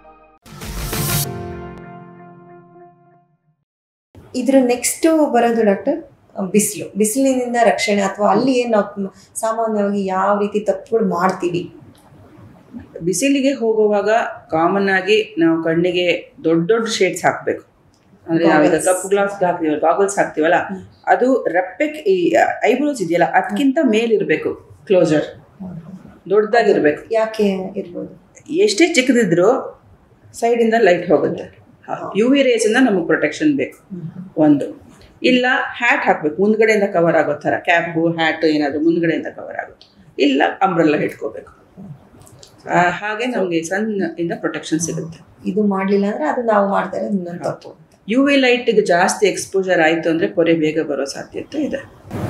ಇದ್ರ ನೆಕ್ಸ್ಟ್ ಬರೋದು ಡಾಕ್ಟರ್ ಬಿಸಿಲು ಬಿಸಿಲಿನಿಂದ ರಕ್ಷಣೆ ಅಥವಾ ಅಲ್ಲಿ ಏನು ನಾವು ಸಾಮಾನ್ಯವಾಗಿ ಯಾವ ರೀತಿ ತಪ್ಪುಗಳು ಮಾಡ್ತೀವಿ ಬಿಸಿಲಿಗೆ ಹೋಗುವಾಗ ಕಾಮನ್ ಆಗಿ ನಾವು ಕಣ್ಣಿಗೆ ದೊಡ್ಡ ದೊಡ್ಡ ಶೇಡ್ಸ್ ಹಾಕ್ಬೇಕು ಅಂದ್ರೆ ನಾವೀಗ Goggles. ಕಪ್ಪು ಗ್ಲಾಸ್ ಹಾಕ್ತೀವಲ್ಲ ಗಾಗಲ್ಸ್ ಹಾಕ್ತೀವಲ್ಲ ಅದು ರೆಪ್ಪೆ ಈ ಐಬ್ರೋಸ್ ಇದೆಯಲ್ಲ ಅದಕ್ಕಿಂತ ಮೇಲಿರ್ಬೇಕು ಕ್ಲೋಸರ್ ದೊಡ್ಡದಾಗಿರ್ಬೇಕು ಯಾಕೆ ಇರ್ಬೋದು ಎಷ್ಟೇ ಚಿಕ್ಕದಿದ್ರು ಸೈಡಿಂದ ಲೈಟ್ ಹೋಗುತ್ತೆ ಯು ವಿ ರೇಸ್ ಇಂದ ನಮಗೆ ಪ್ರೊಟೆಕ್ಷನ್ ಬೇಕು ಒಂದು ಇಲ್ಲ ಹ್ಯಾಟ್ ಹಾಕ್ಬೇಕು ಮುಂದ್ಗಡೆಯಿಂದ ಕವರ್ ಆಗೋ ಥರ ಕ್ಯಾಪು ಹ್ಯಾಟ್ ಏನಾದರೂ ಮುಂದ್ಗಡೆಯಿಂದ ಕವರ್ ಆಗುತ್ತೆ ಇಲ್ಲ ಅಂಬ್ರೆಲ್ಲ ಇಟ್ಕೋಬೇಕು ಆ, ಹಾಗೆ ನಮಗೆ ಸಣ್ಣ ಇಂದ ಪ್ರೊಟೆಕ್ಷನ್ ಸಿಗುತ್ತೆ ಇದು ಮಾಡ್ಲಿಲ್ಲ ಅಂದ್ರೆ ಅದು ನಾವು ಮಾಡ್ತಾ ಇರೋದು ಇನ್ನೊಂದು ತಪ್ಪು ಯು ವಿ ಲೈಟ್ಗೆ ಜಾಸ್ತಿ ಎಕ್ಸ್ಪೋಜರ್ ಆಯಿತು ಅಂದರೆ ಪೊರೆ ಬೇಗ ಬರೋ ಸಾಧ್ಯತೆ ಇದೆ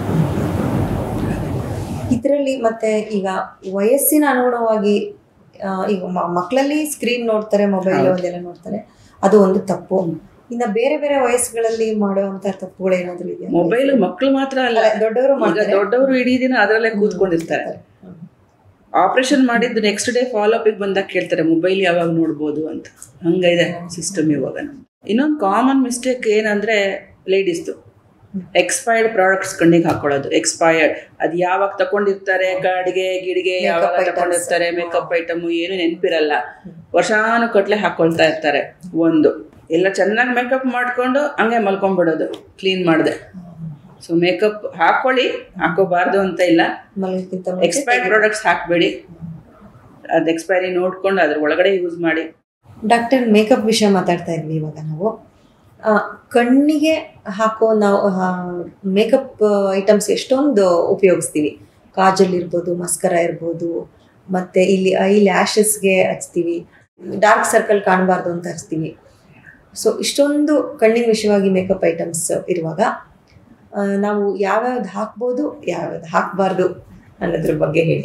ಇದರಲ್ಲಿ ಮತ್ತೆ ಈಗ ವಯಸ್ಸಿನ ಅನುಗುಣವಾಗಿ ಆ, ಈಗ ಮ- ಮಕ್ಕಳಲ್ಲಿ ಸ್ಕ್ರೀನ್ ನೋಡ್ತಾರೆ ಮೊಬೈಲ್ ಹೌದು. ಅದೆಲ್ಲ ನೋಡ್ತಾರೆ ಅದು ಒಂದು ತಪ್ಪು ಇನ್ನ ಬೇರೆ ಬೇರೆ ವಯಸ್ಸುಗಳಲ್ಲಿ ಮಾಡುವಂತ ತಪ್ಪುಗಳು ಏನಾದ್ರು ಇದೆಯಾ ಮೊಬೈಲ್ ಮಕ್ಕಳು ಮಾತ್ರ ಅಲ್ಲ ಅಲ್ಲ, ದೊಡ್ಡವರು ಈಗ ಮಾಡ್ತಾರೆ ದೊಡ್ಡವರು ಇಡೀ ದಿನ ಅದರಲ್ಲೇ ಕೂತ್ಕೊಂಡಿರ್ತಾರೆ ಹ್ಮ್. ಆಪರೇಷನ್ ಮಾಡಿದ್ದು ನೆಕ್ಸ್ಟ್ ಡೇ ಫಾಲೋ ಅಪಿಗೆ ಬಂದಾಗ ಕೇಳ್ತಾರೆ ಮೊಬೈಲ್ ಯಾವಾಗ ನೋಡ್ಬೋದು ಅಂತ ಹಂಗಿದೆ ಸಿಸ್ಟಮ್ ಇವಾಗ ನಮ್ದು ಇನ್ನೊಂದು ಕಾಮನ್ ಮಿಸ್ಟೇಕ್ ಏನಂದ್ರೆ ಲೇಡೀಸ್ದು ಎಕ್ಸ್ಪೈರ್ಡ್ ಪ್ರಾಡಕ್ಟ್ಸ್ ಕಣ್ಣಿಗೆ ಹಾಕೊಳ್ಳೋದು ಎಕ್ಸ್ಪೈರ್ಡ್ ಅದು ಯಾವಾಗ ತಗೊಂಡಿರ್ತಾರೆ ಗಾಡಿಗೆ ಗಿಡಿಗೆ Makeup ಯಾವಾಗ items. ತಗೊಂಡಿರ್ತಾರೆ ಮೇಕಪ್ ಐಟಮ್ ಏನು ನೆನಪಿರಲ್ಲ ವರ್ಷಾನು ಕಟ್ಲೆ ಹಾಕೊಳ್ತಾ ಇರ್ತಾರೆ ಒಂದು ಎಲ್ಲ ಚೆನ್ನಾಗಿ ಮೇಕಪ್ ಮಾಡ್ಕೊಂಡು ಹಂಗೆ ಮಲ್ಕೊಂಡ್ಬಿಡೋದು ಕ್ಲೀನ್ ಮಾಡಿದೆ ಸೊ ಮೇಕಪ್ ಹಾಕೊಳ್ಳಿ ಹಾಕೋಬಾರ್ದು ಅಂತ ಇಲ್ಲ ಮಲಗೋಕ್ಕಿಂತ ಮುಂಚೆ ಎಕ್ಸ್ಪೈರ್ಡ್ ಪ್ರಾಡಕ್ಟ್ಸ್ ಹಾಕಬೇಡಿ ಅದು ಎಕ್ಸ್ಪೈರಿ ನೋಡ್ಕೊಂಡು ಅದ್ರ ಒಳಗಡೆ ಯೂಸ್ ಮಾಡಿ ಡಾಕ್ಟರ್ ಮೇಕಪ್ ವಿಷಯ ಮಾತಾಡ್ತಾ ಇದ್ವಿ ಇವಾಗ ನಾವು ಆ, ಕಣ್ಣಿಗೆ ಹಾಕೋ ನಾವು ಮೇಕಪ್ ಐಟಮ್ಸ್ ಎಷ್ಟೊಂದು ಉಪಯೋಗಿಸ್ತೀವಿ ಕಾಜಲ್ ಇರ್ಬೋದು ಮಸ್ಕರ ಇರ್ಬೋದು ಮತ್ತೆ ಇಲ್ಲಿ ಐ ಲ್ಯಾಶಸ್ಗೆ ಹಚ್ತೀವಿ ಡಾರ್ಕ್ ಸರ್ಕಲ್ ಕಾಣಬಾರ್ದು ಅಂತ ಹಚ್ತೀವಿ ಸೊ ಇಷ್ಟೊಂದು ಕಣ್ಣಿನ ವಿಷಯವಾಗಿ ಮೇಕಪ್ ಐಟಮ್ಸ್ ಇರುವಾಗ ಆ, ನಾವು ಯಾವ್ಯಾವ್ದು ಹಾಕ್ಬೋದು ಯಾವ್ಯಾವ್ದು ಹಾಕಬಾರ್ದು ಅನ್ನೋದ್ರ ಬಗ್ಗೆ ಹೇಳಿ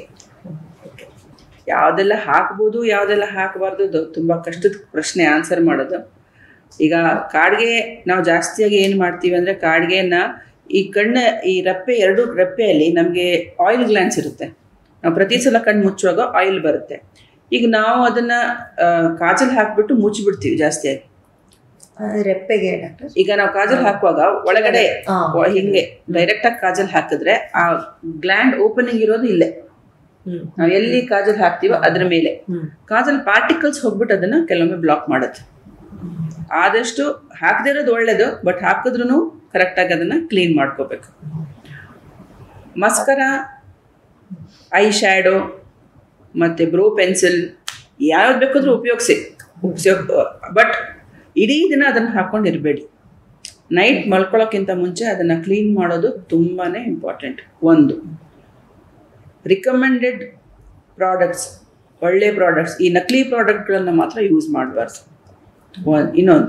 ಯಾವುದೆಲ್ಲ ಹಾಕ್ಬೋದು ಯಾವುದೆಲ್ಲ ಹಾಕಬಾರ್ದು ಅದು ತುಂಬ ಕಷ್ಟದ ಪ್ರಶ್ನೆ ಆನ್ಸರ್ ಮಾಡೋದು ಈಗ ಕಾಡಿಗೆ ನಾವು ಜಾಸ್ತಿಯಾಗಿ ಏನು ಮಾಡ್ತೀವಿ ಅಂದರೆ ಕಾಡಿಗೆನ ಈ ಕಣ್ಣು ಈ ರೆಪ್ಪೆ ಎರಡು ರೆಪ್ಪೆಯಲ್ಲಿ ನಮಗೆ ಆಯಿಲ್ ಗ್ಲ್ಯಾನ್ಸ್ ಇರುತ್ತೆ ನಾವು ಪ್ರತಿ ಸಲ ಕಣ್ಣು ಮುಚ್ಚುವಾಗ ಆಯಿಲ್ ಬರುತ್ತೆ ಈಗ ನಾವು ಅದನ್ನು ಕಾಜಲ್ ಹಾಕ್ಬಿಟ್ಟು ಮುಚ್ಚಿಬಿಡ್ತೀವಿ ಜಾಸ್ತಿಯಾಗಿ ಆ, ರೆಪ್ಪೆಗೆ ಡಾಕ್ಟರ್ ಈಗ ನಾವು ಕಾಜಲ್ ಹಾಕುವಾಗ ಒಳಗಡೆ ಹಾ. ಒ- ಹಿಂಗೆ ಡೈರೆಕ್ಟ್ ಆಗಿ ಕಾಜಲ್ ಹಾಕಿದ್ರೆ ಆ ಗ್ಲ್ಯಾಂಡ್ ಓಪನಿಂಗ್ ಇರೋದು ಇಲ್ಲೇ ಹ್ಮ್ ನಾವು ಎಲ್ಲಿ ಕಾಜಲ್ ಹಾಕ್ತೀವೋ ಅದ್ರ ಮೇಲೆ ಹ್ಮ್ ಕಾಜಲ್ ಪಾರ್ಟಿಕಲ್ಸ್ ಹೋಗ್ಬಿಟ್ಟು ಅದನ್ನ ಕೆಲವೊಮ್ಮೆ ಬ್ಲಾಕ್ ಮಾಡುತ್ತೆ ಆದಷ್ಟು ಹಾಕದೇ ಇರೋದು ಒಳ್ಳೇದು ಬಟ್ ಹಾಕಿದ್ರು ಕರೆಕ್ಟಾಗಿ ಅದನ್ನ ಕ್ಲೀನ್ ಮಾಡ್ಕೋಬೇಕು ಮಸ್ಕರ ಐ ಶ್ಯಾಡೋ ಮತ್ತು ಬ್ರೋ ಪೆನ್ಸಿಲ್ ಯಾವ್ದು ಬೇಕಾದ್ರೂ ಉಪಯೋಗಿಸಿ ಉಪಯೋಗ ಬಟ್ ಇಡೀ ದಿನ ಅದನ್ನು ಹಾಕ್ಕೊಂಡಿರಬೇಡಿ ನೈಟ್ ಮಲ್ಕೊಳ್ಳೋಕ್ಕಿಂತ ಮುಂಚೆ ಅದನ್ನು ಕ್ಲೀನ್ ಮಾಡೋದು ತುಂಬಾ ಇಂಪಾರ್ಟೆಂಟ್ ಒಂದು ರಿಕಮೆಂಡೆಡ್ ಪ್ರಾಡಕ್ಟ್ಸ್ ಒಳ್ಳೆ ಪ್ರಾಡಕ್ಟ್ಸ್ ಈ ನಕಲಿ ಪ್ರಾಡಕ್ಟ್ಗಳನ್ನ ಮಾತ್ರ ಯೂಸ್ ಮಾಡಬಾರ್ದು ಒಂದು ಇನ್ನೊಂದು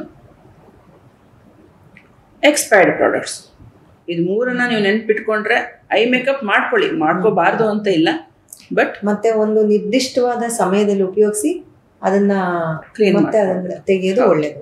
ಎಕ್ಸ್ಪೈರ್ಡ್ ಪ್ರಾಡಕ್ಟ್ಸ್ ಇದು ಮೂರನ್ನ ನೀವು ನೆನ್ಪಿಟ್ಕೊಂಡ್ರೆ ಐ ಮೇಕಪ್ ಮಾಡ್ಕೊಳ್ಳಿ ಮಾಡ್ಕೋಬಾರ್ದು ಅಂತ ಇಲ್ಲ ಬಟ್ ಮತ್ತೆ ಒಂದು ನಿರ್ದಿಷ್ಟವಾದ ಸಮಯದಲ್ಲಿ ಉಪಯೋಗಿಸಿ ಅದನ್ನ Clean ಮತ್ತೆ ಮಾಡ್ಕೊಂಡು. ಅದನ್ನ ತೆಗೆಯೋದು ಒಳ್ಳೇದು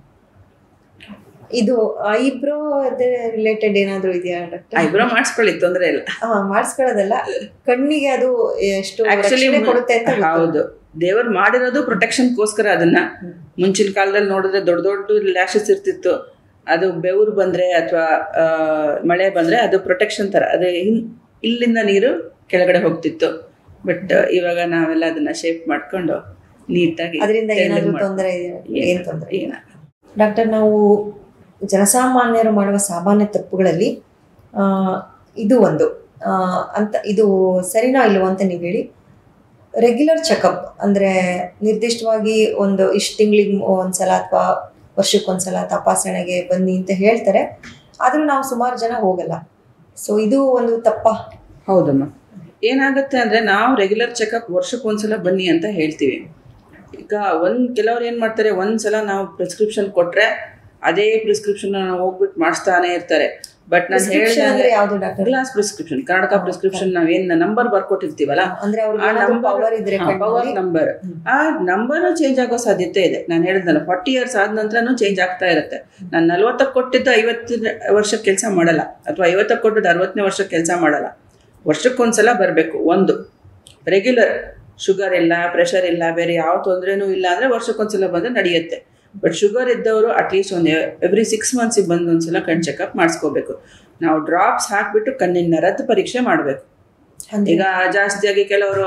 ಇದು ಐಬ್ರೋ ರಿಲೇಟೆಡ್ ಏನಾದ್ರು ಇದೆಯಾ ಡಾಕ್ಟರ್ ಐಬ್ರೋ ಮಾಡಿಸ್ಕೊಳ್ಳಿ ತೊಂದರೆ ಇಲ್ಲ ಮಾಡಿಸ್ಕೊಳ್ಳೋದಲ್ಲ ಕಣ್ಣಿಗೆ ಅದು ಎಷ್ಟು ಆಕ್ಚುಲಿ ರಕ್ಷಣೆ ಕೊಡುತ್ತೆ ಅಂತ ಗೊತ್ತು. ಹೌದು ದೇವರು ಮಾಡಿರೋದು ಪ್ರೊಟೆಕ್ಷನ್ಗೋಸ್ಕರ ಅದನ್ನ ಮುಂಚಿನ ಕಾಲದಲ್ಲಿ ನೋಡಿದ್ರೆ ದೊಡ್ಡ ದೊಡ್ಡ ಲ್ಯಾಶಸ್ ಇರ್ತಿತ್ತು ಅದು ಬೆವರು ಬಂದ್ರೆ ಅಥವಾ ಮಳೆ ಬಂದ್ರೆ ಅದು ಪ್ರೊಟೆಕ್ಷನ್ ತರ ಅದು ಹಿನ್- ಇಲ್ಲಿಂದ ನೀರು ಕೆಳಗಡೆ ಹೋಗ್ತಿತ್ತು ಬಟ್ ಇವಾಗ ನಾವೆಲ್ಲ ಅದನ್ನ ಶೇಪ್ ಮಾಡ್ಕೊಂಡು ನೀಟಾಗಿ ಅದರಿಂದ ತೆಳ್ಳಗ್ ಏನಾದ್ರು ಮಾಡ್ಕೊಂಡು- ತೊಂದರೆ ಏನ್ ಏನ್- ತೊಂದರೆ ಏನಾಗಲ್ಲ. ಡಾಕ್ಟರ್ ನಾವು ಜನಸಾಮಾನ್ಯರು ಮಾಡುವ ಸಾಮಾನ್ಯ ತಪ್ಪುಗಳಲ್ಲಿ ಆ, ಇದು ಒಂದು ಆ, ಅಂತ ಇದು ಸರಿನಾ ಇಲ್ವೋ ಅಂತ ನೀವು ಹೇಳಿ ರೆಗ್ಯುಲರ್ ಚೆಕಪ್ ಅಂದ್ರೆ ನಿರ್ದಿಷ್ಟವಾಗಿ ಒಂದು ಇಷ್ಟು ತಿಂಗಳಿಗೆ ಒಂದ್ಸಲ ಅಥವಾ ವರ್ಷಕ್ಕೊಂದ್ಸಲ ತಪಾಸಣೆಗೆ ಬನ್ನಿ ಅಂತ ಹೇಳ್ತಾರೆ ಆದ್ರೂ ನಾವು ಸುಮಾರು ಜನ ಹೋಗಲ್ಲ ಸೊ ಇದು ಒಂದು ತಪ್ಪ ಹೌದಮ್ಮ ಏನಾಗುತ್ತೆ ಅಂದ್ರೆ ನಾವು ರೆಗ್ಯುಲರ್ ಚೆಕಪ್ ವರ್ಷಕ್ಕೊಂದ್ಸಲ ಬನ್ನಿ ಅಂತ ಹೇಳ್ತೀವಿ ಈಗ ಒಂದ್ ಕೆಲವ್ರು ಏನ್ ಮಾಡ್ತಾರೆ ಒಂದ್ಸಲ ನಾವು ಪ್ರಿಸ್ಕ್ರಿಪ್ಷನ್ ಕೊಟ್ರೆ ಅದೇ ಪ್ರಿಸ್ಕ್ರಿಪ್ಷನ್ ಹೋಗ್ಬಿಟ್ಟು ಮಾಡಿಸ್ತಾನೆ ಇರ್ತಾರೆ ಬಟ್ ನಾನು Prescription ಅಂದ್ರೆ ಹೇಳಿದ್ರೆ ಯಾವ್ದು doctor glass prescription Karnataka prescription ನಾವೇನ್ ನಂಬರ್ ಬರ್ಕೊಟ್ಟಿರ್ತೀವಲ್ಲ ಅಂದ್ರೆ ಅವ್ರಿಗೆ ಆ ಏನಾದ್ರು ನಂಬರ್ ಪವರ್ ಇದ್ರೆ ಪವರ್ ಕಣ್ಣಲ್ಲಿ ನಂಬರ್ ಆ ನಂಬರ್ ಚೇಂಜ್ ಆಗೋ ಸಾಧ್ಯತೆ ಇದೆ ನಾನು ಹೇಳಿದ್ನಲ್ಲ ಫಾರ್ಟಿ ಇಯರ್ಸ್ ಆದ ನಂತರನೂ ಚೇಂಜ್ ಆಗ್ತಾ ಇರುತ್ತೆ ನಾನು ನಲ್ವತ್ತಕ್ಕೆ ಕೊಟ್ಟಿದ್ದು ಐವತ್ತನೇ ವರ್ಷಕ್ಕೆ ಕೆಲಸ ಮಾಡಲ್ಲ ಅಥವಾ ಐವತ್ತಕ್ಕೆ ಕೊಟ್ಟಿದ್ದು ಅರವತ್ತನೇ ವರ್ಷಕ್ಕೆ ಕೆಲಸ ಮಾಡಲ್ಲ ವರ್ಷಕ್ಕೊಂದ್ಸಲ ಬರಬೇಕು ಒಂದು ರೆಗ್ಯುಲರ್ ಶುಗರ್ ಇಲ್ಲ ಪ್ರೆಷರ್ ಇಲ್ಲ ಬೇರೆ ಯಾವ ತೊಂದರೆನೂ ಇಲ್ಲ ಅಂದರೆ ವರ್ಷಕ್ಕೊಂದ್ಸಲ ಬಂದರೆ ನಡೆಯುತ್ತೆ ಬಟ್ ಶುಗರ್ ಇದ್ದವರು ಅಟ್ಲೀಸ್ಟ್ ಒಂದು ಎವ್ರಿ ಸಿಕ್ಸ್ ಮಂತ್ಸಿಗೆ ಬಂದು ಒಂದ್ಸಲ ಕಣ್ ಚೆಕಪ್ ಮಾಡಿಸ್ಕೋಬೇಕು ನಾವು ಡ್ರಾಪ್ಸ್ ಹಾಕ್ಬಿಟ್ಟು ಕಣ್ಣಿನ ನರದ್ದು ಪರೀಕ್ಷೆ ಮಾಡಬೇಕು ಅಂದ್ರೆ ಈಗ ಜಾಸ್ತಿಯಾಗಿ ಕೆಲವರು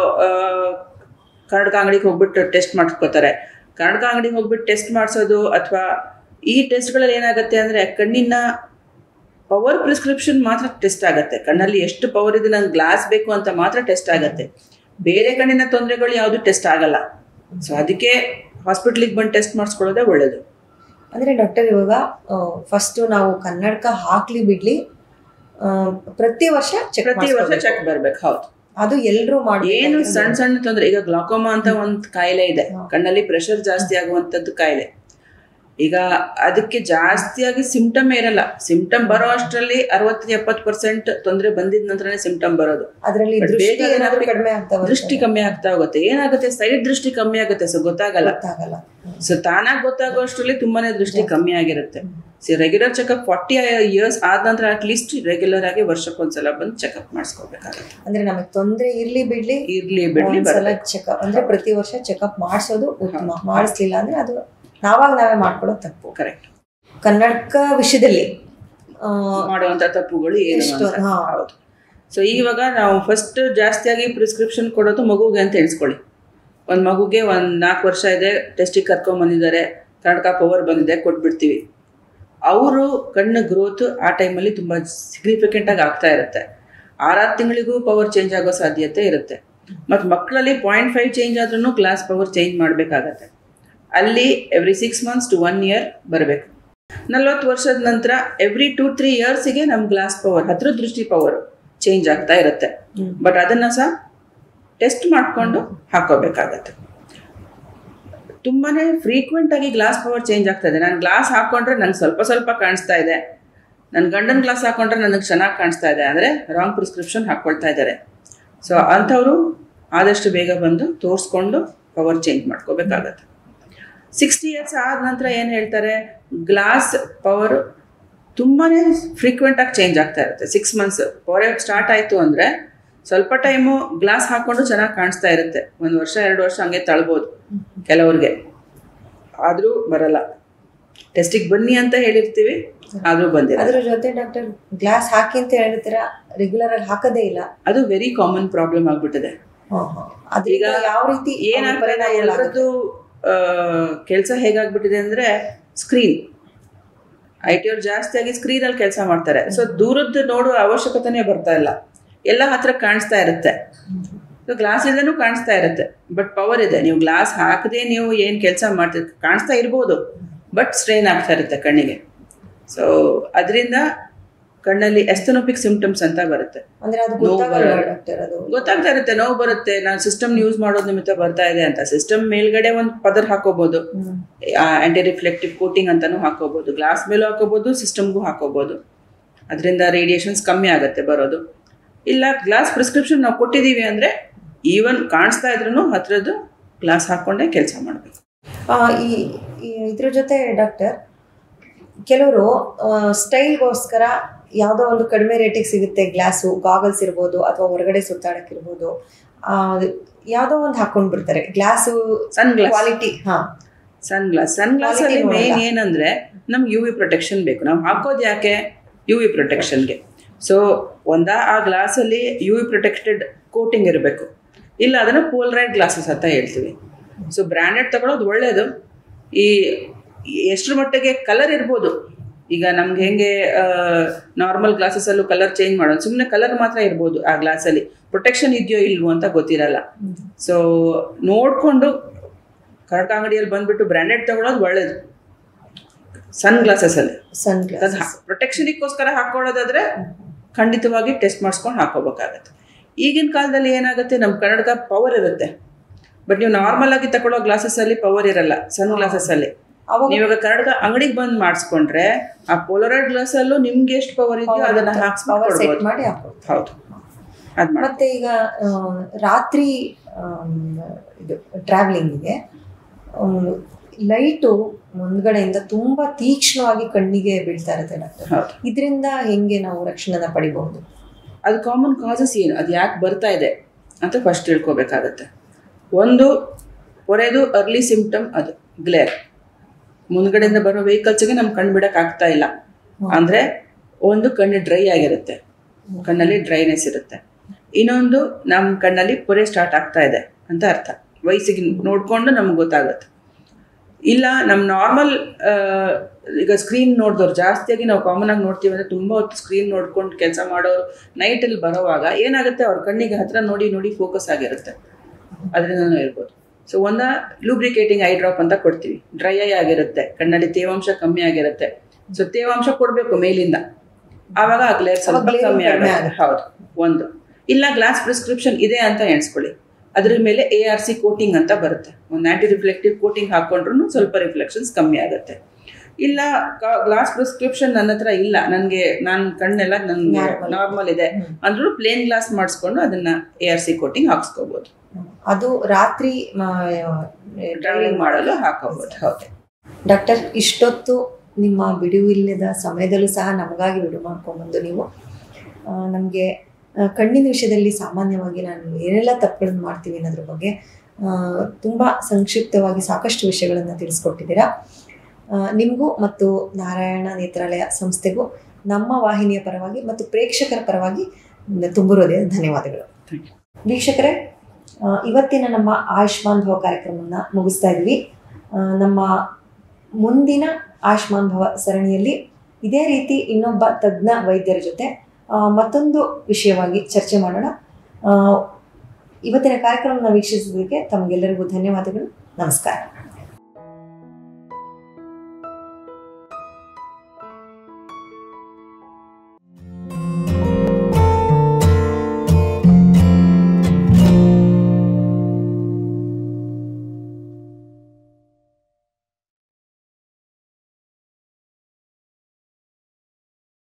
ಕನ್ನಡಕ ಅಂಗಡಿಗೆ ಹೋಗ್ಬಿಟ್ಟು ಟೆಸ್ಟ್ ಮಾಡಿಸ್ಕೋತಾರೆ ಕನ್ನಡಕ ಅಂಗಡಿಗೆ ಹೋಗ್ಬಿಟ್ಟು ಟೆಸ್ಟ್ ಮಾಡಿಸೋದು ಅಥವಾ ಈ ಟೆಸ್ಟ್ಗಳಲ್ಲಿ ಏನಾಗುತ್ತೆ ಅಂದರೆ ಕಣ್ಣಿನ ಪವರ್ ಪ್ರಿಸ್ಕ್ರಿಪ್ಷನ್ ಮಾತ್ರ ಟೆಸ್ಟ್ ಆಗುತ್ತೆ ಕಣ್ಣಲ್ಲಿ ಎಷ್ಟು ಪವರ್ ಇದೆ ನಂಗೆ ಗ್ಲಾಸ್ ಬೇಕು ಅಂತ ಮಾತ್ರ ಟೆಸ್ಟ್ ಆಗುತ್ತೆ ಬೇರೆ ಕಣ್ಣಿನ ತೊಂದರೆಗಳು ಯಾವುದು ಟೆಸ್ಟ್ ಆಗಲ್ಲ ಸೊ ಅದಕ್ಕೆ ಹಾಸ್ಪಿಟ್ಲಿಗೆ ಬಂದು ಟೆಸ್ಟ್ ಮಾಡಿಸ್ಕೊಳ್ಳೋದೇ ಒಳ್ಳೇದು ಅಂದ್ರೆ ಡಾಕ್ಟರ್ ಇವಾಗ ಫಸ್ಟ್ ನಾವು ಕನ್ನಡಕ ಹಾಕ್ಲಿ ಬಿಡ್ಲಿ ಆ, ಪ್ರತಿ ವರ್ಷ ಚೆಕ್ ಪ್ರತಿ ವರ್ಷ ಚೆಕ್ ಬರ್ಬೇಕು ಹೌದು ಅದು ಎಲ್ರು ಮಾಡಿ ಏನು ಸಣ್ಣ ಸಣ್ಣ ತೊಂದರೆ ಈಗ ಗ್ಲಾಕೋಮಾ ಅಂತ ಒಂದು ಕಾಯಿಲೆ ಇದೆ ಕಣ್ಣಲ್ಲಿ ಪ್ರೆಷರ್ ಜಾಸ್ತಿ ಆಗುವಂಥದ್ದು ಕಾಯಿಲೆ ಈಗ ಅದಕ್ಕೆ ಜಾಸ್ತಿಯಾಗಿ ಸಿಂಪ್ಟಮ್ ಇರಲ್ಲ ಸಿಂಪ್ಟಮ್ ಬರೋ ಅಷ್ಟರಲ್ಲಿ ಅರವತ್ತು ಎಪ್ಪತ್ತು ಪರ್ಸೆಂಟ್ ತೊಂದರೆ ಬಂದಿದ ನಂತರನೇ ಸಿಂಪ್ಟಮ್ ಬರೋದು ಅದರಲ್ಲಿ But ದೃಷ್ಟಿ ಬೇಗ ಏನಾದ್ರು ನಮ್ಗೆ ಕಡಿಮೆ ಆಗ್ತಾ ದೃಷ್ಟಿ ಕಮ್ಮಿ ಆಗ್ತಾ ಹೋಗುತ್ತೆ ಏನಾಗುತ್ತೆ ಸೈಡ್ ದೃಷ್ಟಿ ಕಮ್ಮಿ ಆಗುತ್ತೆ ಸೊ ಗೊತ್ತಾಗಲ್ಲ ಗೊತ್ತಾಗಲ್ಲ ಸೊ ತಾನಾಗಿ ಗೊತ್ತಾಗೋ ಅಷ್ಟರಲ್ಲಿ ತುಂಬಾನೇ ದೃಷ್ಟಿ ಕಮ್ಮಿ ಆಗಿರುತ್ತೆ so regular checkup forty years ಆದ ನಂತರ ಅಟ್ ಲೀಸ್ಟ್ ರೆಗ್ಯುಲರ್ ಆಗಿ ವರ್ಷಕ್ಕೊಂದ್ಸಲ ಬಂದು ಚೆಕಪ್ ಮಾಡಿಸ್ಕೋಬೇಕಾಗುತ್ತೆ ಅಂದ್ರೆ ನಮಗೆ ತೊಂದ್ರೆ ಇರ್ಲಿ ಬಿಡ್ಲಿ ಇರ್ಲಿ ಬಿಡ್ಲಿ ಒಂದ್ಸಲ ಬರ್ಬೇಕು ಚೆಕಪ್ ಅಂದ್ರೆ ಪ್ರತಿ ವರ್ಷ ಚೆಕಪ್ ಮಾಡಿಸೋದು ಉತ್ತಮ ಮಾಡಿಸ್ಲಿಲ್ಲ ಅಂದ್ರೆ ಅದು ನಾವಾಗ ನಾವೇ ಮಾಡ್ಕೊಳ್ಳೋ ತಪ್ಪು ಕರೆಕ್ಟ್ ಕನ್ನಡಕ ವಿಷಯದಲ್ಲಿ ಆ, ಮಾಡುವಂತ ತಪ್ಪುಗಳು ಏನು ಎಷ್ಟು? ಅಂತ ಹಾ. ಹೌದು ಸೊ ಇವಾಗ ನಾವು ಫಸ್ಟ್ ಜಾಸ್ತಿಯಾಗಿ ಪ್ರಿಸ್ಕ್ರಿಪ್ಷನ್ ಕೊಡೋದು ಮಗುಗೆ ಅಂತ ಎಣಿಸ್ಕೊಳ್ಳಿ ಒಂದು ಮಗುಗೆ ಒಂದು ನಾಲ್ಕು ವರ್ಷ ಇದೆ ಟೆಸ್ಟಿಗೆ ಕರ್ಕೊಂಬಂದಿದ್ದಾರೆ ಕನ್ನಡಕ ಪವರ್ ಬಂದಿದೆ ಕೊಟ್ಬಿಡ್ತೀವಿ ಅವರು ಕಣ್ಣು ಗ್ರೋತ್ ಆ ಟೈಮಲ್ಲಿ ತುಂಬ ಸಿಗ್ನಿಫಿಕೆಂಟ್ ಆಗಿ ಆಗ್ತಾ ಇರುತ್ತೆ ಆರಾರು ತಿಂಗಳಿಗೂ ಪವರ್ ಚೇಂಜ್ ಆಗೋ ಸಾಧ್ಯತೆ ಇರುತ್ತೆ ಮತ್ತು ಮಕ್ಕಳಲ್ಲಿ ಪಾಯಿಂಟ್ ಫೈವ್ ಚೇಂಜ್ ಆದ್ರೂ ಗ್ಲಾಸ್ ಪವರ್ ಚೇಂಜ್ ಮಾಡಬೇಕಾಗತ್ತೆ ಅಲ್ಲಿ every six months to one year ಬರಬೇಕು ನಲ್ವತ್ತು ವರ್ಷದ ನಂತರ ಎವ್ರಿ ಟೂ ತ್ರೀ ಇಯರ್ಸಿಗೆ ನಮ್ಮ ಗ್ಲಾಸ್ ಪವರ್ ಹತ್ರ ದೃಷ್ಟಿ ಪವರ್ ಚೇಂಜ್ ಆಗ್ತಾ ಇರುತ್ತೆ ಬಟ್ ಅದನ್ನು ಸಹ ಟೆಸ್ಟ್ ಮಾಡಿಕೊಂಡು ಹಾಕೋಬೇಕಾಗತ್ತೆ ತುಂಬಾನೇ ಫ್ರೀಕ್ವೆಂಟ್ ಆಗಿ ಗ್ಲಾಸ್ ಪವರ್ ಚೇಂಜ್ ಆಗ್ತಾ ಇದೆ ನಾನು ಗ್ಲಾಸ್ ಹಾಕೊಂಡ್ರೆ ನಂಗೆ ಸ್ವಲ್ಪ ಸ್ವಲ್ಪ ಕಾಣಿಸ್ತಾ ಇದೆ ನನ್ನ ಗಂಡನ ಗ್ಲಾಸ್ ಹಾಕೊಂಡ್ರೆ ನನಗೆ ಚೆನ್ನಾಗಿ ಕಾಣಿಸ್ತಾ ಇದೆ ಅಂದರೆ ರಾಂಗ್ ಪ್ರಿಸ್ಕ್ರಿಪ್ಷನ್ ಹಾಕ್ಕೊಳ್ತಾ ಇದ್ದಾರೆ ಸೊ ಅಂಥವರು ಆದಷ್ಟು ಬೇಗ ಬಂದು ತೋರಿಸ್ಕೊಂಡು ಪವರ್ ಚೇಂಜ್ ಮಾಡ್ಕೋಬೇಕಾಗತ್ತೆ ಸಿಕ್ಸ್ಟಿ ಇಯರ್ಸ್ ಆದ ನಂತರ ಏನು ಹೇಳ್ತಾರೆ ಗ್ಲಾಸ್ ಪವರ್ ತುಂಬಾ ಫ್ರೀಕ್ವೆಂಟಾಗಿ ಚೇಂಜ್ ಆಗ್ತಾ ಇರುತ್ತೆ ಸಿಕ್ಸ್ ಮಂತ್ಸ್ ಪವರ್ ಸ್ಟಾರ್ಟ್ ಆಯಿತು ಅಂದರೆ ಸ್ವಲ್ಪ ಟೈಮು ಗ್ಲಾಸ್ ಹಾಕ್ಕೊಂಡು ಚೆನ್ನಾಗಿ ಕಾಣಿಸ್ತಾ ಇರುತ್ತೆ ಒಂದು ವರ್ಷ ಎರಡು ವರ್ಷ ಹಂಗೆ ತಳ್ಬೋದು ಕೆಲವ್ರಿಗೆ ಆದರೂ ಬರಲ್ಲ ಟೆಸ್ಟಿಗೆ ಬನ್ನಿ ಅಂತ ಹೇಳಿರ್ತೀವಿ ಆದರೂ ಬಂದಿಲ್ಲ ಅದ್ರ ಜೊತೆ ಡಾಕ್ಟರ್ ಗ್ಲಾಸ್ ಹಾಕಿ ಅಂತ ಹೇಳ್ತೀರಾ ರೆಗ್ಯುಲರ್ ಆಗಿ ಹಾಕೋದೇ ಇಲ್ಲ ಅದು ವೆರಿ ಕಾಮನ್ ಪ್ರಾಬ್ಲಮ್ ಆಗ್ಬಿಟ್ಟಿದೆ ಅದೀಗ ಈಗ ಯಾವ ರೀತಿ ಏನಾಗ್ತದೆ ಎಲ್ಲರದ್ದು ಕೆಲಸ ಹೇಗಾಗ್ಬಿಟ್ಟಿದೆ ಅಂದ್ರೆ ಸ್ಕ್ರೀನ್ ಐ ಟಿ ಅವ್ರು ಜಾಸ್ತಿಯಾಗಿ ಸ್ಕ್ರೀನಲ್ಲಿ ಕೆಲಸ ಮಾಡ್ತಾರೆ ಸೊ ದೂರದ್ದು ನೋಡುವ ಅವಶ್ಯಕತೆನೇ ಬರ್ತಾ ಇಲ್ಲ ಎಲ್ಲ ಹತ್ರ ಕಾಣಿಸ್ತಾ ಇರುತ್ತೆ ಸೊ ಗ್ಲಾಸ್ ಇಲ್ಲೂ ಕಾಣಿಸ್ತಾ ಇರುತ್ತೆ ಬಟ್ ಪವರ್ ಇದೆ ನೀವು ಗ್ಲಾಸ್ ಹಾಕದೆ ನೀವು ಏನು ಕೆಲಸ ಮಾಡ್ತೀರಿ ಕಾಣಿಸ್ತಾ ಇರ್ಬೋದು ಬಟ್ ಸ್ಟ್ರೈನ್ ಆಗ್ತಾ ಇರುತ್ತೆ ಕಣ್ಣಿಗೆ ಸೊ ಅದರಿಂದ ಕಣ್ಣಲ್ಲಿ ಎಸ್ತನೋಪಿಕ್ ಸಿಂಪ್ಟಮ್ಸ್ ಅಂತ ಬರುತ್ತೆ ಅಂದ್ರೆ ಅದು ನೋವು ಗೊತ್ತಾಗಲ್ಲ ಬರೋದು. ಡಾಕ್ಟರ್ ಅದು ಗೊತ್ತಾಗ್ತಾ ಇರುತ್ತೆ ನೋವು ಬರುತ್ತೆ ನಾನು ಸಿಸ್ಟಮ್ ಯೂಸ್ ಮಾಡೋದ್ ನಿಮಿತ್ತ ಬರ್ತಾ ಇದೆ ಅಂತ ಸಿಸ್ಟಮ್ ಮೇಲ್ಗಡೆ ಒಂದು ಪದರ್ ಹಾಕೋಬಹುದು ಹ್ಮ್. ಆಂಟಿ ರಿಫ್ಲೆಕ್ಟಿವ್ ಕೋಟಿಂಗ್ ಅಂತಾನು ಹಾಕೋಬಹುದು ಗ್ಲಾಸ್ ಮೇಲೂ ಹಾಕೋಬಹುದು ಸಿಸ್ಟಮ್ಗೂ ಹಾಕೋಬಹುದು ಅದರಿಂದ ರೇಡಿಯೇಷನ್ಸ್ ಕಮ್ಮಿ ಆಗುತ್ತೆ ಬರೋದು ಇಲ್ಲ ಗ್ಲಾಸ್ ಪ್ರಿಸ್ಕ್ರಿಪ್ಷನ್ ನಾವು ಕೊಟ್ಟಿದ್ದೀವಿ ಅಂದ್ರೆ ಈವನ್ ಕಾಣಿಸ್ತಾ ಇದ್ರೂ ಹತ್ರದ್ದು ಗ್ಲಾಸ್ ಹಾಕೊಂಡೇ ಕೆಲಸ ಮಾಡಬೇಕು ಆ, ಈ ಈ- ಇದ್ರ ಜೊತೆ ಡಾಕ್ಟರ್ ಕೆಲವರು ಸ್ಟೈಲ್ಗೋಸ್ಕರ ಯಾವುದೋ ಒಂದು ಕಡಿಮೆ ರೇಟಿಗೆ ಸಿಗುತ್ತೆ ಗ್ಲಾಸು ಗಾಗಲ್ಸ್ ಇರ್ಬೋದು ಅಥವಾ ಹೊರಗಡೆ ಸುತ್ತಾಡಕ್ಕಿರ್ಬೋದು ಆ, ಯಾವುದೋ ಒಂದು ಹಾಕೊಂಡ್ ಬಿಡ್ತಾರೆ ಗ್ಲಾಸು ಸನ್ ಗ್ಲಾಸ್ ಕ್ವಾಲಿಟಿ ಹಾ ಸನ್ ಗ್ಲಾಸ್ ಸನ್ ಗ್ಲಾಸ್ ಅಲ್ಲಿ Quality ಮೇನ್ ನೋಡಲ್ಲ. ಏನಂದ್ರೆ ನಮ್ಗೆ ಯು ವಿ ಪ್ರೊಟೆಕ್ಷನ್ ಬೇಕು ನಾವು ಹಾಕೋದು ಯಾಕೆ ಯು ವಿ ಪ್ರೊಟೆಕ್ಷನ್ಗೆ ಸೊ ಒಂದ ಆ ಗ್ಲಾಸಲ್ಲಿ ಯು ವಿ ಪ್ರೊಟೆಕ್ಟೆಡ್ ಕೋಟಿಂಗ್ ಇರಬೇಕು ಇಲ್ಲ ಅದನ್ನ ಪೋಲ್ರೈಡ್ ಗ್ಲಾಸಸ್ ಅಂತ ಹೇಳ್ತೀವಿ ಸೊ ಬ್ರ್ಯಾಂಡೆಡ್ ತಗೊಳ್ಳೋದು ಒಳ್ಳೇದು ಈ ಎಷ್ಟರ ಮಟ್ಟಿಗೆ ಕಲರ್ ಇರ್ಬೋದು ಈಗ ನಮ್ಗೆ ಹೆಂಗೆ ನಾರ್ಮಲ್ ಗ್ಲಾಸಸ್ಸಲ್ಲೂ ಕಲರ್ ಚೇಂಜ್ ಮಾಡೋದು ಸುಮ್ಮನೆ ಕಲರ್ ಮಾತ್ರ ಇರ್ಬೋದು ಆ ಗ್ಲಾಸಲ್ಲಿ ಪ್ರೊಟೆಕ್ಷನ್ ಇದೆಯೋ ಇಲ್ವೋ ಅಂತ ಗೊತ್ತಿರಲ್ಲ ಸೊ ನೋಡಿಕೊಂಡು ಕರೆಕ್ಟ್ ಅಂಗಡಿಯಲ್ಲಿ ಬಂದ್ಬಿಟ್ಟು ಬ್ರ್ಯಾಂಡೆಡ್ ತಗೊಳ್ಳೋದು ಒಳ್ಳೇದು ಸನ್ ಗ್ಲಾಸಸ್ ಅಲ್ಲಿ ಸನ್ ಗ್ಲಾಸ್ ಪ್ರೊಟೆಕ್ಷನಿಗೋಸ್ಕರ ಹಾಕೊಳ್ಳೋದಾದ್ರೆ ಖಂಡಿತವಾಗಿ ಟೆಸ್ಟ್ ಮಾಡಿಸ್ಕೊಂಡು ಹಾಕೋಬೇಕಾಗತ್ತೆ ಈಗಿನ ಕಾಲದಲ್ಲಿ ಏನಾಗುತ್ತೆ ನಮ್ಮ ಕನ್ನಡಕ ಪವರ್ ಇರುತ್ತೆ ಬಟ್ ನೀವು ನಾರ್ಮಲ್ ಆಗಿ ತಗೊಳ್ಳೋ ಗ್ಲಾಸಸ್ ಅಲ್ಲಿ ಪವರ್ ಇರಲ್ಲ ಸನ್ ಗ್ಲಾಸಸ್ ಅಲ್ಲಿ ಅವಾಗ ನೀವಾಗ ಕನ್ನಡಕ ಅಂಗಡಿಗೆ ಬಂದು ಮಾಡಿಸ್ಕೊಂಡ್ರೆ ಆ ಪೋಲರೈಡ್ ಗ್ಲಾಸ್ ಅಲ್ಲೂ ನಿಮ್ಗೆ ಎಷ್ಟು ಪವರ್ ಇದೆಯೋ ಅದನ್ನ ಪವರ್ ಹಾಕ್ಸ್ಕೊಂಡು ಸೆಟ್ ಕೊಡ್ಬೋದು ಮಾಡಿ ಹಾಕೋದು ಹೌದು ಅದ್ ಮಾಡಿ ಮತ್ತೆ ಈಗ ಆ, ರಾತ್ರಿ ಆಮ್, ಇದು ಟ್ರಾವೆಲಿಂಗಿಗೆ ಲೈಟು ಮುಂದ್ಗಡೆಯಿಂದ ತುಂಬಾ ತೀಕ್ಷ್ಣವಾಗಿ ಕಣ್ಣಿಗೆ ಬೀಳ್ತಾ ಇರುತ್ತೆ ಡಾಕ್ಟರ್ ಹೌದು ಇದರಿಂದ ಹೆಂಗೆ ನಾವು ರಕ್ಷಣೆನ ಪಡಿಬಹುದು ಅದು ಕಾಮನ್ ಕಾಸಸ್ ಏನು ಅದು ಯಾಕೆ ಬರ್ತಾ ಇದೆ ಅಂತ ಫಸ್ಟ್ ತಿಳ್ಕೊಬೇಕಾಗತ್ತೆ ಒಂದು ಹೊರೆದು ಅರ್ಲಿ ಸಿಂಪ್ಟಮ್ ಅದು ಗ್ಲೇರ್ ಮುಂದ್ಗಡೆಯಿಂದ ಬರೋ ವೆಹಿಕಲ್ಸ್ಗೆ ನಮ್ ಕಣ್ಣು ಬಿಡಕ್ ಆಗ್ತಾ ಇಲ್ಲ ಅಂದ್ರೆ ಒಂದು ಕಣ್ಣು ಡ್ರೈ ಆಗಿರುತ್ತೆ ಕಣ್ಣಲ್ಲಿ ಡ್ರೈನೆಸ್ ಇರುತ್ತೆ ಇನ್ನೊಂದು ನಮ್ಮ ಕಣ್ಣಲ್ಲಿ ಪೊರೆ ಸ್ಟಾರ್ಟ್ ಆಗ್ತಾ ಇದೆ ಅಂತ ಅರ್ಥ ವಯಸ್ಸಿಗೆ ನೋಡ್ಕೊಂಡು ನಮ್ಗೆ ಗೊತ್ತಾಗುತ್ತೆ ಇಲ್ಲ ನಮ್ಮ ನಾರ್ಮಲ್ ಈಗ ಸ್ಕ್ರೀನ್ ನೋಡಿದವ್ರು ಜಾಸ್ತಿಯಾಗಿ ನಾವು ಕಾಮನ್ ಆಗಿ ನೋಡ್ತೀವಿ ಅಂದ್ರೆ ತುಂಬಾ ಹೊತ್ತು ಸ್ಕ್ರೀನ್ ನೋಡ್ಕೊಂಡು ಕೆಲಸ ಮಾಡೋರು ನೈಟಲ್ಲಿ ಬರೋವಾಗ ಏನಾಗುತ್ತೆ ಅವ್ರ ಕಣ್ಣಿಗೆ ಹತ್ರ ನೋಡಿ ನೋಡಿ ಫೋಕಸ್ ಆಗಿರುತ್ತೆ ಅದರಿಂದನೂ ಇರ್ಬೋದು ಸೊ ಒಂದ ಲೂಬ್ರಿಕೇಟಿಂಗ್ ಐ ಡ್ರಾಪ್ ಅಂತ ಕೊಡ್ತೀವಿ ಡ್ರೈ ಐ ಆಗಿರುತ್ತೆ ಕಣ್ಣಲ್ಲಿ ತೇವಾಂಶ ಕಮ್ಮಿ ಆಗಿರುತ್ತೆ ಸೊ ತೇವಾಂಶ ಕೊಡಬೇಕು ಮೇಲಿಂದ ಆವಾಗ ಆ ಗ್ಲೇರ್ ಸ್ವಲ್ಪ ಅವಾಗ glare ಕಮ್ಮಿ ಕಡಿಮೆ ಆಗುತ್ತೆ ಹೌದು ಒಂದು ಇಲ್ಲ ಗ್ಲಾಸ್ ಪ್ರಿಸ್ಕ್ರಿಪ್ಷನ್ ಇದೆ ಅಂತ ಎಣಿಸ್ಕೊಳ್ಳಿ ಅದ್ರ ಮೇಲೆ ಎ ಆರ್ ಸಿ ಕೋಟಿಂಗ್ ಅಂತ ಬರುತ್ತೆ ಒಂದು ಆಂಟಿ ರಿಫ್ಲೆಕ್ಟಿವ್ ಕೋಟಿಂಗ್ ಹಾಕೊಂಡ್ರು ಸ್ವಲ್ಪ ರಿಫ್ಲೆಕ್ಷನ್ಸ್ ಕಮ್ಮಿ ಆಗುತ್ತೆ ಇಲ್ಲ ಗ್ಲಾಸ್ ಪ್ರಿಸ್ಕ್ರಿಪ್ಷನ್ ನನ್ನ ಹತ್ರ ಇಲ್ಲ ನನಗೆ ನಾನು ಕಣ್ಣೆಲ್ಲ ನನ್ಗೆ Normal. ನಾರ್ಮಲ್ ಇದೆ ಅಂದ್ರೂ ಪ್ಲೇನ್ ಗ್ಲಾಸ್ ಮಾಡಿಸ್ಕೊಂಡು ಅದನ್ನ ಎ ಆರ್ ಸಿ ಕೋಟಿಂಗ್ ಹಾಕ್ಸ್ಕೋಬಹುದು ಅದು ರಾತ್ರಿ ಟ್ರಾವೆಲಿಂಗ್ ಮಾಡಲು ಹಾಕೋಬಹುದು ಹೌದು ಡಾಕ್ಟರ್ ಇಷ್ಟೊತ್ತು ನಿಮ್ಮ ಬಿಡುವಿಲ್ಲದ ಸಮಯದಲ್ಲೂ ಸಹ ನಮಗಾಗಿ ಬಿಡು ಮಾಡ್ಕೊಂಡ್ಬಂದು ನೀವು ನಮಗೆ ಕಣ್ಣಿನ ವಿಷಯದಲ್ಲಿ ಸಾಮಾನ್ಯವಾಗಿ ನಾನು ಏನೆಲ್ಲ ತಪ್ಪುಗಳನ್ನು ಮಾಡ್ತೀವಿ ಅನ್ನೋದ್ರ ಬಗ್ಗೆ ತುಂಬ ಸಂಕ್ಷಿಪ್ತವಾಗಿ ಸಾಕಷ್ಟು ವಿಷಯಗಳನ್ನು ತಿಳಿಸ್ಕೊಟ್ಟಿದ್ದೀರಾ ಆ, ನಿಮಗೂ ಮತ್ತು ನಾರಾಯಣ ನೇತ್ರಾಲಯ ಸಂಸ್ಥೆಗೂ ನಮ್ಮ ವಾಹಿನಿಯ ಪರವಾಗಿ ಮತ್ತು ಪ್ರೇಕ್ಷಕರ ಪರವಾಗಿ ತುಂಬಿರೋದೇ ಧನ್ಯವಾದಗಳು Thank you. ವೀಕ್ಷಕರೇ ಆ, ಇವತ್ತಿನ ನಮ್ಮ ಆಯುಷ್ಮಾನ್ ಭವ ಕಾರ್ಯಕ್ರಮವನ್ನು ಮುಗಿಸ್ತಾ ಇದ್ವಿ ಆ, ನಮ್ಮ ಮುಂದಿನ ಆಯುಷ್ಮಾನ್ ಭವ ಸರಣಿಯಲ್ಲಿ ಇದೇ ರೀತಿ ಇನ್ನೊಬ್ಬ ತಜ್ಞ ವೈದ್ಯರ ಜೊತೆ ಆ, ಮತ್ತೊಂದು ವಿಷಯವಾಗಿ ಚರ್ಚೆ ಮಾಡೋಣ ಆ, ಇವತ್ತಿನ ಕಾರ್ಯಕ್ರಮವನ್ನು ವೀಕ್ಷಿಸಿದ್ದಕ್ಕೆ ತಮಗೆಲ್ಲರಿಗೂ ಧನ್ಯವಾದಗಳು ನಮಸ್ಕಾರ